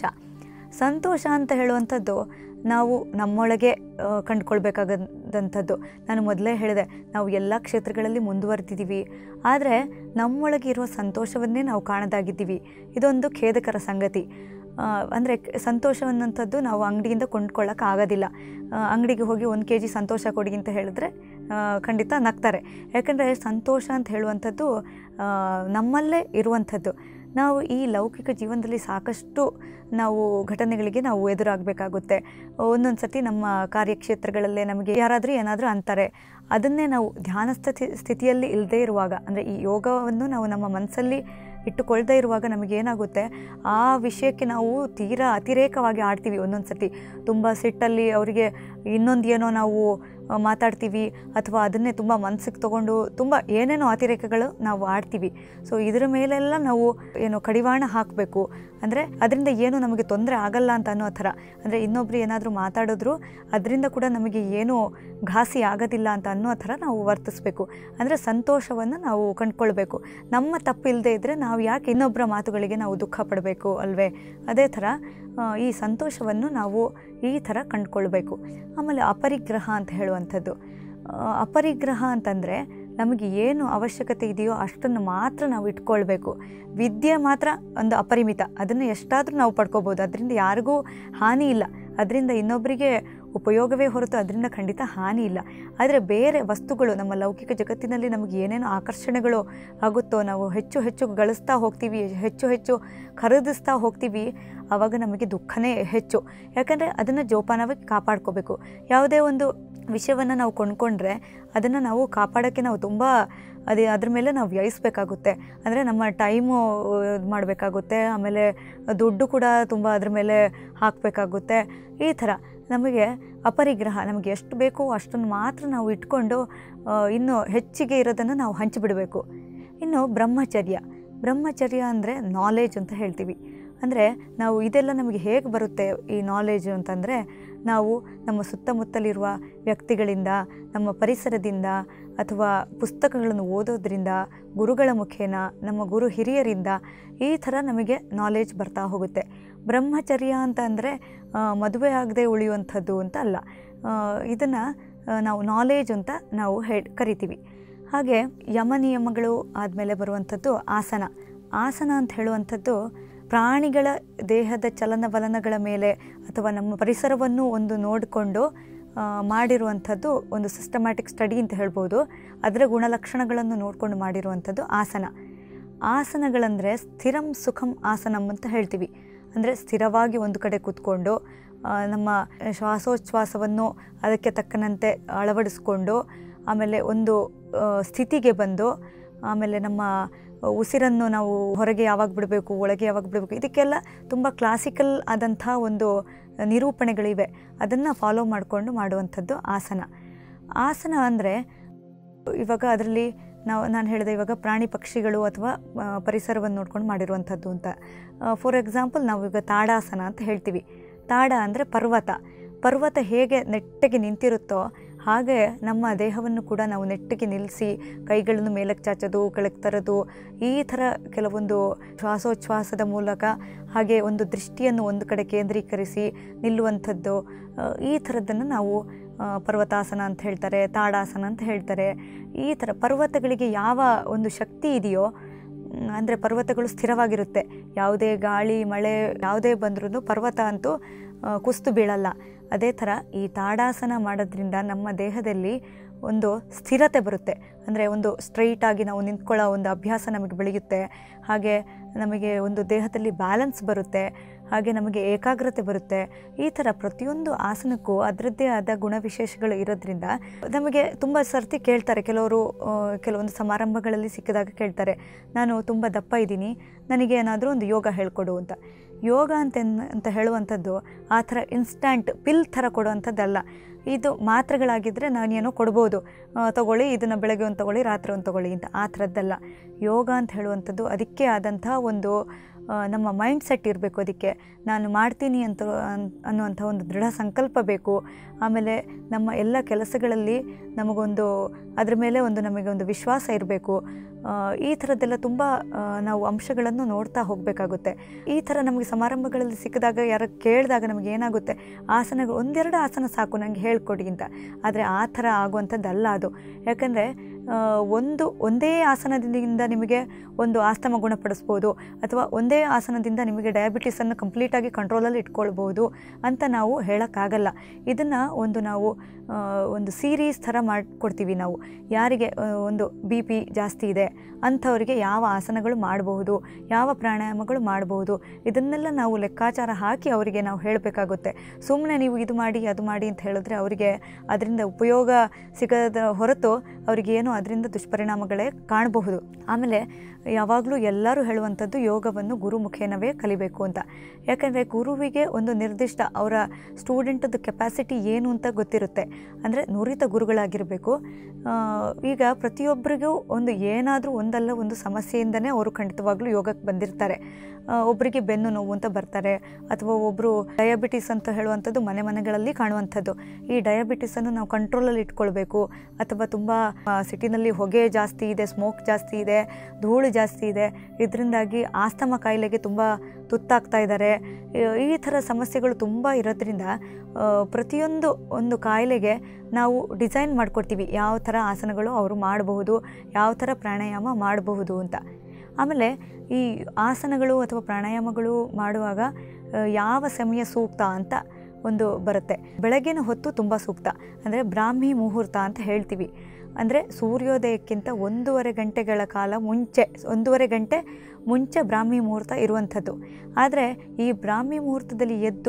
ಸಂತೋಷ ಅಂತ ಹೇಳುವಂಥದ್ದು ನಾವು ನಮ್ಮೊಳಗೆ ಆ, ಕಂಡುಕೊಳ್ಬೇಕಾಗದಂಥದ್ದು ನಾನು ಮೊದಲೇ ಹೇಳಿದೆ ನಾವು ಎಲ್ಲ ಕ್ಷೇತ್ರಗಳಲ್ಲಿ ಮುಂದುವರೆದಿದ್ದೀವಿ ಆದರೆ ನಮ್ಮೊಳಗೆ ಇರುವ ಸಂತೋಷವನ್ನೇ ನಾವು ಕಾಣದಾಗಿದ್ದೀವಿ ಇದೊಂದು ಖೇದಕರ ಸಂಗತಿ ಅಂದರೆ ಸಂತೋಷವನ್ನಂಥದ್ದು ನಾವು ಅಂಗಡಿಯಿಂದ ಕೊಂಡ್ಕೊಳ್ಳೋಕ್ಕಾಗೋದಿಲ್ಲ ಅಂಗಡಿಗೆ ಹೋಗಿ ಒಂದು ಕೆ ಜಿ ಸಂತೋಷ ಕೊಡಿ ಅಂತ ಹೇಳಿದ್ರೆ ಆ, ಖಂಡಿತ ನಗ್ತಾರೆ ಯಾಕಂದರೆ ಸಂತೋಷ ಅಂತ ಹೇಳುವಂಥದ್ದು ಆ, ನಮ್ಮಲ್ಲೇ ಇರುವಂಥದ್ದು ನಾವು ಈ ಲೌಕಿಕ ಜೀವನದಲ್ಲಿ ಸಾಕಷ್ಟು ನಾವು ಘಟನೆಗಳಿಗೆ ನಾವು ಎದುರಾಗಬೇಕಾಗುತ್ತೆ ಒಂದೊಂದು ಸತಿ ನಮ್ಮ ಕಾರ್ಯಕ್ಷೇತ್ರಗಳಲ್ಲೇ ನಮಗೆ ಯಾರಾದರೂ ಏನಾದರೂ ಅಂತಾರೆ ಅದನ್ನೇ ನಾವು ಧ್ಯಾನ ಸ್ಥಿತಿ ಸ್ಥಿತಿಯಲ್ಲಿ ಇಲ್ಲದೇ ಇರುವಾಗ ಅಂದರೆ ಈ ಯೋಗವನ್ನು ನಾವು ನಮ್ಮ ಮನಸ್ಸಲ್ಲಿ ಇಟ್ಟುಕೊಳ್ದೇ ಇರುವಾಗ ನಮಗೇನಾಗುತ್ತೆ ಆ ವಿಷಯಕ್ಕೆ ನಾವು ತೀರಾ ಅತಿರೇಕವಾಗಿ ಆಡ್ತೀವಿ ಒಂದೊಂದು ಸತಿ ತುಂಬ ಸಿಟ್ಟಲ್ಲಿ ಅವರಿಗೆ ಇನ್ನೊಂದು ಏನೋ ನಾವು ಆ, ಮಾತಾಡ್ತೀವಿ ಅಥವಾ ಅದನ್ನೇ ತುಂಬ ಮನಸ್ಸಿಗೆ ತೊಗೊಂಡು ತುಂಬ ಏನೇನೋ ಅತಿರೇಕಗಳು ನಾವು ಆಡ್ತೀವಿ ಸೊ ಇದರ ಮೇಲೆಲ್ಲ ನಾವು ಏನು ಕಡಿವಾಣ ಹಾಕಬೇಕು ಅಂದರೆ ಅದರಿಂದ ಏನು ನಮಗೆ ತೊಂದರೆ ಆಗಲ್ಲ ಅಂತ ಅನ್ನೋ ಥರ ಅಂದರೆ ಇನ್ನೊಬ್ರು ಏನಾದರೂ ಮಾತಾಡಿದ್ರು ಅದರಿಂದ ಕೂಡ ನಮಗೆ ಏನೂ ಘಾಸಿ ಆಗೋದಿಲ್ಲ ಅಂತ ಅನ್ನೋ ಥರ ನಾವು ವರ್ತಿಸ್ಬೇಕು ಅಂದರೆ ಸಂತೋಷವನ್ನು ನಾವು ಕಂಡ್ಕೊಳ್ಬೇಕು ನಮ್ಮ ತಪ್ಪಿಲ್ಲದೆ ಇದ್ದರೆ ನಾವು ಯಾಕೆ ಇನ್ನೊಬ್ಬರ ಮಾತುಗಳಿಗೆ ನಾವು ದುಃಖ ಪಡಬೇಕು ಅಲ್ವೇ ಅದೇ ಥರ ಆ, ಈ ಸಂತೋಷವನ್ನು ನಾವು ಈ ಥರ ಕಂಡುಕೊಳ್ಬೇಕು ಆಮೇಲೆ ಅಪರಿಗ್ರಹ ಅಂತ ಹೇಳುವಂಥದ್ದು ಆ, ಅಪರಿಗ್ರಹ ಅಂತಂದರೆ ನಮಗೆ ಏನು ಅವಶ್ಯಕತೆ ಇದೆಯೋ ಅಷ್ಟನ್ನು ಮಾತ್ರ ನಾವು ಇಟ್ಕೊಳ್ಬೇಕು ವಿದ್ಯೆ ಮಾತ್ರ ಒಂದು ಅಪರಿಮಿತ ಅದನ್ನು ಎಷ್ಟಾದರೂ ನಾವು ಪಡ್ಕೋಬೋದು ಅದರಿಂದ ಯಾರಿಗೂ ಹಾನಿ ಇಲ್ಲ ಅದರಿಂದ ಇನ್ನೊಬ್ಬರಿಗೆ ಉಪಯೋಗವೇ ಹೊರತು ಅದರಿಂದ ಖಂಡಿತ ಹಾನಿ ಇಲ್ಲ ಆದರೆ ಬೇರೆ ವಸ್ತುಗಳು ನಮ್ಮ ಲೌಕಿಕ ಜಗತ್ತಿನಲ್ಲಿ ನಮಗೆ ಏನೇನು ಆಕರ್ಷಣೆಗಳು ಆಗುತ್ತೋ ನಾವು ಹೆಚ್ಚು ಹೆಚ್ಚು ಗಳಿಸ್ತಾ ಹೋಗ್ತೀವಿ ಹೆಚ್ಚು ಹೆಚ್ಚು ಖರೀದಿಸ್ತಾ ಹೋಗ್ತೀವಿ ಆವಾಗ ನಮಗೆ ದುಃಖನೇ ಹೆಚ್ಚು ಯಾಕಂದರೆ ಅದನ್ನು ಜೋಪಾನವಾಗಿ ಕಾಪಾಡ್ಕೋಬೇಕು ಯಾವುದೇ ಒಂದು ವಿಷಯವನ್ನು ನಾವು ಕೊಂಡ್ಕೊಂಡ್ರೆ ಅದನ್ನು ನಾವು ಕಾಪಾಡೋಕ್ಕೆ ನಾವು ತುಂಬ ಅದೇ ಅದ್ರ ಮೇಲೆ ನಾವು ವ್ಯಯಿಸಬೇಕಾಗುತ್ತೆ ಅಂದರೆ ನಮ್ಮ ಟೈಮು ಇದು ಮಾಡಬೇಕಾಗುತ್ತೆ ಆಮೇಲೆ ದುಡ್ಡು ಕೂಡ ತುಂಬ ಅದ್ರ ಮೇಲೆ ಹಾಕಬೇಕಾಗುತ್ತೆ ಈ ಥರ ನಮಗೆ ಅಪರಿಗ್ರಹ ನಮಗೆ ಎಷ್ಟು ಬೇಕೋ ಅಷ್ಟನ್ನು ಮಾತ್ರ ನಾವು ಇಟ್ಕೊಂಡು ಆ, ಇನ್ನು ಹೆಚ್ಚಿಗೆ ಇರೋದನ್ನು ನಾವು ಹಂಚಿಬಿಡಬೇಕು ಇನ್ನು ಬ್ರಹ್ಮಚರ್ಯ ಬ್ರಹ್ಮಚರ್ಯ ಅಂದರೆ ನಾಲೆಜ್ ಅಂತ ಹೇಳ್ತೀವಿ ಅಂದರೆ ನಾವು ಇದೆಲ್ಲ ನಮಗೆ ಹೇಗೆ ಬರುತ್ತೆ ಈ ನಾಲೆಜ್ ಅಂತಂದರೆ ನಾವು ನಮ್ಮ ಸುತ್ತಮುತ್ತಲಿರುವ ವ್ಯಕ್ತಿಗಳಿಂದ ನಮ್ಮ ಪರಿಸರದಿಂದ ಅಥವಾ ಪುಸ್ತಕಗಳನ್ನು ಓದೋದ್ರಿಂದ ಗುರುಗಳ ಮುಖೇನ ನಮ್ಮ ಗುರು ಹಿರಿಯರಿಂದ ಈ ಥರ ನಮಗೆ ನಾಲೆಜ್ ಬರ್ತಾ ಹೋಗುತ್ತೆ ಬ್ರಹ್ಮಚರ್ಯ ಅಂತ ಅಂದರೆ ಮದುವೆ ಆಗದೆ ಉಳಿಯುವಂಥದ್ದು ಅಂತ ಅಲ್ಲ ಇದನ್ನು ನಾವು ನಾಲೆಜ್ ಅಂತ ನಾವು ಹೇಳಿ ಕರಿತೀವಿ ಹಾಗೆ ಯಮ ನಿಯಮಗಳು ಆದಮೇಲೆ ಬರುವಂಥದ್ದು ಆಸನ ಆಸನ ಅಂತ ಹೇಳುವಂಥದ್ದು ಪ್ರಾಣಿಗಳ ದೇಹದ ಚಲನವಲನಗಳ ಮೇಲೆ ಅಥವಾ ನಮ್ಮ ಪರಿಸರವನ್ನು ಒಂದು ನೋಡಿಕೊಂಡು ಆ, ಮಾಡಿರುವಂಥದ್ದು ಒಂದು ಸಿಸ್ಟಮ್ಯಾಟಿಕ್ ಸ್ಟಡಿ ಅಂತ ಹೇಳ್ಬೋದು ಅದರ ಗುಣಲಕ್ಷಣಗಳನ್ನು ನೋಡಿಕೊಂಡು ಮಾಡಿರುವಂಥದ್ದು ಆಸನ ಆಸನಗಳಂದರೆ ಸ್ಥಿರಂ ಸುಖಂ ಆಸನಂ ಅಂತ ಹೇಳ್ತೀವಿ ಅಂದರೆ ಸ್ಥಿರವಾಗಿ ಒಂದು ಕಡೆ ಕೂತ್ಕೊಂಡು ಆ, ನಮ್ಮ ಶ್ವಾಸೋಚ್ಛ್ವಾಸವನ್ನು ಅದಕ್ಕೆ ತಕ್ಕನಂತೆ ಅಳವಡಿಸ್ಕೊಂಡು ಆಮೇಲೆ ಒಂದು ಆ, ಸ್ಥಿತಿಗೆ ಬಂದು ಆಮೇಲೆ ನಮ್ಮ ಉಸಿರನ್ನು ನಾವು ಹೊರಗೆ ಯಾವಾಗ ಬಿಡಬೇಕು ಒಳಗೆ ಯಾವಾಗ ಬಿಡಬೇಕು ಇದಕ್ಕೆಲ್ಲ ತುಂಬ ಕ್ಲಾಸಿಕಲ್ ಆದಂಥ ಒಂದು ನಿರೂಪಣೆಗಳಿವೆ ಅದನ್ನು ಫಾಲೋ ಮಾಡಿಕೊಂಡು ಮಾಡುವಂಥದ್ದು ಆಸನ ಆಸನ ಅಂದರೆ ಇವಾಗ ಅದರಲ್ಲಿ ನಾವು ನಾನು ಹೇಳಿದೆ ಇವಾಗ ಪ್ರಾಣಿ ಪಕ್ಷಿಗಳು ಅಥವಾ ಆ, ಪರಿಸರವನ್ನು ನೋಡ್ಕೊಂಡು ಮಾಡಿರುವಂಥದ್ದು ಅಂತ ಫಾರ್ ಎಕ್ಸಾಂಪಲ್ ನಾವು ಈಗ ತಾಡಾಸನ ಅಂತ ಹೇಳ್ತೀವಿ ತಾಡ ಅಂದರೆ ಪರ್ವತ ಪರ್ವತ ಹೇಗೆ ನೆಟ್ಟಗೆ ನಿಂತಿರುತ್ತೋ ಹಾಗೆ ನಮ್ಮ ದೇಹವನ್ನು ಕೂಡ ನಾವು ನೆಟ್ಟಗೆ ನಿಲ್ಲಿಸಿ ಕೈಗಳನ್ನು ಮೇಲಕ್ಕೆ ಚಾಚೋದು ಕೆಳಗೆ ತರೋದು ಈ ಥರ ಕೆಲವೊಂದು ಶ್ವಾಸೋಚ್ಛ್ವಾಸದ ಮೂಲಕ ಹಾಗೆ ಒಂದು ದೃಷ್ಟಿಯನ್ನು ಒಂದು ಕಡೆ ಕೇಂದ್ರೀಕರಿಸಿ ನಿಲ್ಲುವಂಥದ್ದು ಆ, ಈ ಥರದ್ದನ್ನು ನಾವು ಆ, ಪರ್ವತಾಸನ ಅಂತ ಹೇಳ್ತಾರೆ ತಾಡಾಸನ ಅಂತ ಹೇಳ್ತಾರೆ ಈ ಥರ ಪರ್ವತಗಳಿಗೆ ಯಾವ ಒಂದು ಶಕ್ತಿ ಇದೆಯೋ ಅಂದರೆ ಪರ್ವತಗಳು ಸ್ಥಿರವಾಗಿರುತ್ತೆ ಯಾವುದೇ ಗಾಳಿ ಮಳೆ ಯಾವುದೇ ಬಂದ್ರೂ ಪರ್ವತ ಅಂತೂ ಆ, ಕುಸಿದು ಬೀಳಲ್ಲ ಅದೇ ಥರ ಈ ತಾಡಾಸನ ಮಾಡೋದ್ರಿಂದ ನಮ್ಮ ದೇಹದಲ್ಲಿ ಒಂದು ಸ್ಥಿರತೆ ಬರುತ್ತೆ ಅಂದರೆ ಒಂದು ಸ್ಟ್ರೈಟಾಗಿ ನಾವು ನಿಂತ್ಕೊಳ್ಳೋ ಒಂದು ಅಭ್ಯಾಸ ನಮಗೆ ಬೆಳೆಯುತ್ತೆ ಹಾಗೆ ನಮಗೆ ಒಂದು ದೇಹದಲ್ಲಿ ಬ್ಯಾಲೆನ್ಸ್ ಬರುತ್ತೆ ಹಾಗೆ ನಮಗೆ ಏಕಾಗ್ರತೆ ಬರುತ್ತೆ ಈ ಥರ ಪ್ರತಿಯೊಂದು ಆಸನಕ್ಕೂ ಅದರದ್ದೇ ಆದ ಗುಣವಿಶೇಷಗಳು ಇರೋದ್ರಿಂದ ನಮಗೆ ತುಂಬ ಸರ್ತಿ ಕೇಳ್ತಾರೆ ಕೆಲವರು ಆ, ಕೆಲವೊಂದು ಸಮಾರಂಭಗಳಲ್ಲಿ ಸಿಕ್ಕಿದಾಗ ಕೇಳ್ತಾರೆ ನಾನು ತುಂಬ ದಪ್ಪ ಇದ್ದೀನಿ ನನಗೆ ಏನಾದರೂ ಒಂದು ಯೋಗ ಹೇಳ್ಕೊಡು ಅಂತ ಯೋಗ ಅಂತ ಅಂತ ಹೇಳುವಂಥದ್ದು ಆ ಥರ ಇನ್ಸ್ಟಂಟ್ ಪಿಲ್ ಥರ ಕೊಡುವಂಥದ್ದಲ್ಲ ಇದು ಮಾತ್ರೆಗಳಾಗಿದ್ದರೆ ನಾನೇನೋ ಕೊಡ್ಬೋದು ಆ, ತಗೊಳ್ಳಿ ಇದನ್ನು ಬೆಳಗ್ಗೆ ಒಂದು ತಗೊಳ್ಳಿ ರಾತ್ರಿ ಒಂದು ತಗೊಳ್ಳಿ ಅಂತ ಆ ಥರದ್ದಲ್ಲ ಯೋಗ ಅಂತ ಹೇಳುವಂಥದ್ದು ಅದಕ್ಕೆ ಆದಂಥ ಒಂದು ಆ, ನಮ್ಮ ಮೈಂಡ್ ಸೆಟ್ ಇರಬೇಕು ಅದಕ್ಕೆ ನಾನು ಮಾಡ್ತೀನಿ ಅಂತ ಅನ್- ಅನ್ನುವಂಥ ಒಂದು ದೃಢ ಸಂಕಲ್ಪ ಬೇಕು ಆಮೇಲೆ ನಮ್ಮ ಎಲ್ಲ ಕೆಲಸಗಳಲ್ಲಿ ನಮಗೊಂದು ಅದ್ರ ಮೇಲೆ ಒಂದು ನಮಗೆ ಒಂದು ವಿಶ್ವಾಸ ಇರಬೇಕು ಈ ಥರದ್ದೆಲ್ಲ ತುಂಬ ಆ, ನಾವು ಅಂಶಗಳನ್ನು ನೋಡ್ತಾ ಹೋಗಬೇಕಾಗುತ್ತೆ ಈ ಥರ ನಮಗೆ ಸಮಾರಂಭಗಳಲ್ಲಿ ಸಿಕ್ಕಿದಾಗ ಯಾರು ಕೇಳಿದಾಗ ನಮಗೆ ಏನಾಗುತ್ತೆ ಆಸನಗಳು ಒಂದೆರಡು ಆಸನ ಸಾಕು ನನಗೆ ಹೇಳ್ಕೊಡಿ ಅಂತ ಆದರೆ ಆ ಥರ ಆಗುವಂಥದ್ದಲ್ಲ ಅದು ಯಾಕಂದರೆ ಒಂದು ಒಂದೇ ಆಸನದಿಂದ ನಿಮಗೆ ಒಂದು ಆಸ್ತಮ ಗುಣಪಡಿಸ್ಬೋದು ಅಥವಾ ಒಂದೇ ಆಸನದಿಂದ ನಿಮಗೆ ಡಯಾಬಿಟಿಸನ್ನು ಕಂಪ್ಲೀಟಾಗಿ ಕಂಟ್ರೋಲಲ್ಲಿ ಇಟ್ಕೊಳ್ಬೋದು ಅಂತ ನಾವು ಹೇಳೋಕ್ಕಾಗಲ್ಲ ಇದನ್ನು ಒಂದು ನಾವು ಆ, ಒಂದು ಸೀರೀಸ್ ಥರ ಮಾಡಿಕೊಡ್ತೀವಿ ನಾವು ಯಾರಿಗೆ ಆ, ಒಂದು ಬಿ ಪಿ ಜಾಸ್ತಿ ಇದೆ ಅಂಥವರಿಗೆ ಯಾವ ಆಸನಗಳು ಮಾಡಬಹುದು ಯಾವ ಪ್ರಾಣಾಯಾಮಗಳು ಮಾಡಬಹುದು ಇದನ್ನೆಲ್ಲ ನಾವು ಲೆಕ್ಕಾಚಾರ ಹಾಕಿ ಅವರಿಗೆ ನಾವು ಹೇಳಬೇಕಾಗುತ್ತೆ ಸುಮ್ಮನೆ ನೀವು ಇದು ಮಾಡಿ ಅದು ಮಾಡಿ ಅಂತ ಹೇಳಿದ್ರೆ ಅವರಿಗೆ ಅದರಿಂದ ಉಪಯೋಗ ಸಿಗದ ಹೊರತು ಅವರಿಗೇನು ಅದರಿಂದ ದುಷ್ಪರಿಣಾಮಗಳೇ ಕಾಣಬಹುದು ಆಮೇಲೆ ಯಾವಾಗಲೂ ಎಲ್ಲರೂ ಹೇಳುವಂಥದ್ದು ಯೋಗವನ್ನು ಗುರು ಮುಖೇನವೇ ಕಲಿಬೇಕು ಅಂತ ಯಾಕಂದರೆ ಗುರುವಿಗೆ ಒಂದು ನಿರ್ದಿಷ್ಟ ಅವರ ಸ್ಟೂಡೆಂಟದ್ದು ಕೆಪಾಸಿಟಿ ಏನು ಅಂತ ಗೊತ್ತಿರುತ್ತೆ ಅಂದರೆ ನುರಿತ ಗುರುಗಳಾಗಿರಬೇಕು ಆ, ಈಗ ಪ್ರತಿಯೊಬ್ಬರಿಗೂ ಒಂದು ಏನಾದರೂ ಒಂದಲ್ಲ ಒಂದು ಸಮಸ್ಯೆಯಿಂದನೇ ಅವರು ಖಂಡಿತವಾಗ್ಲೂ ಯೋಗಕ್ಕೆ ಬಂದಿರ್ತಾರೆ ಆ, ಒಬ್ಬರಿಗೆ ಬೆನ್ನು ನೋವು ಅಂತ ಬರ್ತಾರೆ ಅಥವಾ ಒಬ್ಬರು ಡಯಾಬಿಟಿಸ್ ಅಂತ ಹೇಳುವಂಥದ್ದು ಮನೆ ಮನೆಗಳಲ್ಲಿ ಕಾಣುವಂಥದ್ದು ಈ ಡಯಾಬಿಟಿಸನ್ನು ನಾವು ಕಂಟ್ರೋಲಲ್ಲಿ ಇಟ್ಕೊಳ್ಬೇಕು ಅಥವಾ ತುಂಬ ಸಿಟಿನಲ್ಲಿ ಹೊಗೆ ಜಾಸ್ತಿ ಇದೆ ಸ್ಮೋಕ್ ಜಾಸ್ತಿ ಇದೆ ಧೂಳು ಜಾಸ್ತಿ ಇದೆ ಇದರಿಂದಾಗಿ ಆಸ್ತಮ ಕಾಯಿಲೆಗೆ ತುಂಬ ತುತ್ತಾಗ್ತಾ ಇದ್ದಾರೆ ಈ ಥರ ಸಮಸ್ಯೆಗಳು ತುಂಬ ಇರೋದ್ರಿಂದ ಆ, ಪ್ರತಿಯೊಂದು ಒಂದು ಕಾಯಿಲೆಗೆ ನಾವು ಡಿಸೈನ್ ಮಾಡಿಕೊಡ್ತೀವಿ ಯಾವ ಥರ ಆಸನಗಳು ಅವರು ಮಾಡಬಹುದು ಯಾವ ಥರ ಪ್ರಾಣಾಯಾಮ ಮಾಡಬಹುದು ಅಂತ ಆಮೇಲೆ ಈ ಆಸನಗಳು ಅಥವಾ ಪ್ರಾಣಾಯಾಮಗಳು ಮಾಡುವಾಗ ಆ, ಯಾವ ಸಮಯ ಸೂಕ್ತ ಅಂತ ಒಂದು ಬರುತ್ತೆ ಬೆಳಗಿನ ಹೊತ್ತು ತುಂಬ ಸೂಕ್ತ ಅಂದರೆ ಬ್ರಾಹ್ಮಿ ಮುಹೂರ್ತ ಅಂತ ಹೇಳ್ತೀವಿ ಅಂದರೆ ಸೂರ್ಯೋದಯಕ್ಕಿಂತ ಒಂದೂವರೆ ಗಂಟೆಗಳ ಕಾಲ ಮುಂಚೆ ಒಂದೂವರೆ ಗಂಟೆ ಮುಂಚೆ ಬ್ರಾಹ್ಮಿ ಮುಹೂರ್ತ ಇರುವಂಥದ್ದು ಆದರೆ ಈ ಬ್ರಾಹ್ಮಿ ಮುಹೂರ್ತದಲ್ಲಿ ಎದ್ದು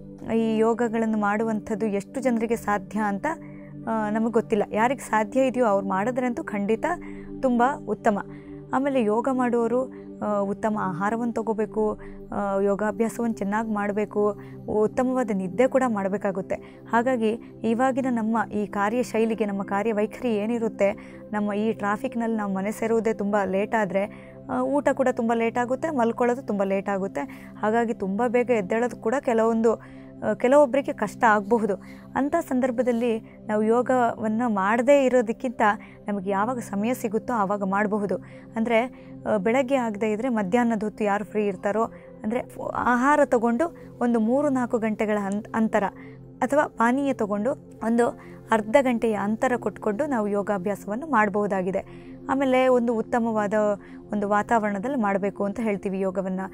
ಈ ಯೋಗಗಳನ್ನು ಮಾಡುವಂಥದ್ದು ಎಷ್ಟು ಜನರಿಗೆ ಸಾಧ್ಯ ಅಂತ ನಮಗೆ ಗೊತ್ತಿಲ್ಲ ಯಾರಿಗೆ ಸಾಧ್ಯ ಇದೆಯೋ ಅವ್ರು ಮಾಡಿದ್ರಂತೂ ಖಂಡಿತ ತುಂಬ ಉತ್ತಮ ಆಮೇಲೆ ಯೋಗ ಮಾಡುವವರು ಆ, ಉತ್ತಮ ಆಹಾರವನ್ನು ತಗೋಬೇಕು ಆ, ಯೋಗಾಭ್ಯಾಸವನ್ನು ಚೆನ್ನಾಗಿ ಮಾಡಬೇಕು ಉತ್ತಮವಾದ ನಿದ್ದೆ ಕೂಡ ಮಾಡಬೇಕಾಗುತ್ತೆ ಹಾಗಾಗಿ ಇವಾಗಿನ ನಮ್ಮ ಈ ಕಾರ್ಯಶೈಲಿಗೆ ನಮ್ಮ ಕಾರ್ಯವೈಖರಿ ಏನಿರುತ್ತೆ ನಮ್ಮ ಈ ಟ್ರಾಫಿಕ್ನಲ್ಲಿ ನಾವು ಮನೆ ಸೇರುವುದೇ ತುಂಬ ಲೇಟ್ ಆದರೆ ಊಟ ಕೂಡ ತುಂಬ ಲೇಟ್ ಆಗುತ್ತೆ ಮಲ್ಕೊಳ್ಳೋದು ತುಂಬ ಲೇಟ್ ಆಗುತ್ತೆ ಹಾಗಾಗಿ ತುಂಬ ಬೇಗ ಎದ್ದೇಳೋದು ಕೂಡ ಕೆಲವೊಂದು ಆ, ಕೆಲವೊಬ್ಬರಿಗೆ ಕಷ್ಟ ಆಗಬಹುದು ಅಂಥ ಸಂದರ್ಭದಲ್ಲಿ ನಾವು ಯೋಗವನ್ನು ಮಾಡದೇ ಇರೋದಕ್ಕಿಂತ ನಮಗೆ ಯಾವಾಗ ಸಮಯ ಸಿಗುತ್ತೋ ಆವಾಗ ಮಾಡಬಹುದು ಅಂದರೆ ಬೆಳಗ್ಗೆ ಆಗದೇ ಇದ್ದರೆ ಮಧ್ಯಾಹ್ನದ ಹೊತ್ತು ಯಾರು ಫ್ರೀ ಇರ್ತಾರೋ ಅಂದರೆ ಆಹಾರ ತಗೊಂಡು ಒಂದು ಮೂರು ನಾಲ್ಕು ಗಂಟೆಗಳ ಹಂತ ಅಂತರ ಅಥವಾ ಪಾನೀಯ ತಗೊಂಡು ಒಂದು ಅರ್ಧ ಗಂಟೆಯ ಅಂತರ ಕೊಟ್ಕೊಂಡು ನಾವು ಯೋಗಾಭ್ಯಾಸವನ್ನು ಮಾಡಬಹುದಾಗಿದೆ ಆಮೇಲೆ ಒಂದು ಉತ್ತಮವಾದ ಒಂದು ವಾತಾವರಣದಲ್ಲಿ ಮಾಡಬೇಕು ಅಂತ ಹೇಳ್ತೀವಿ ಯೋಗವನ್ನು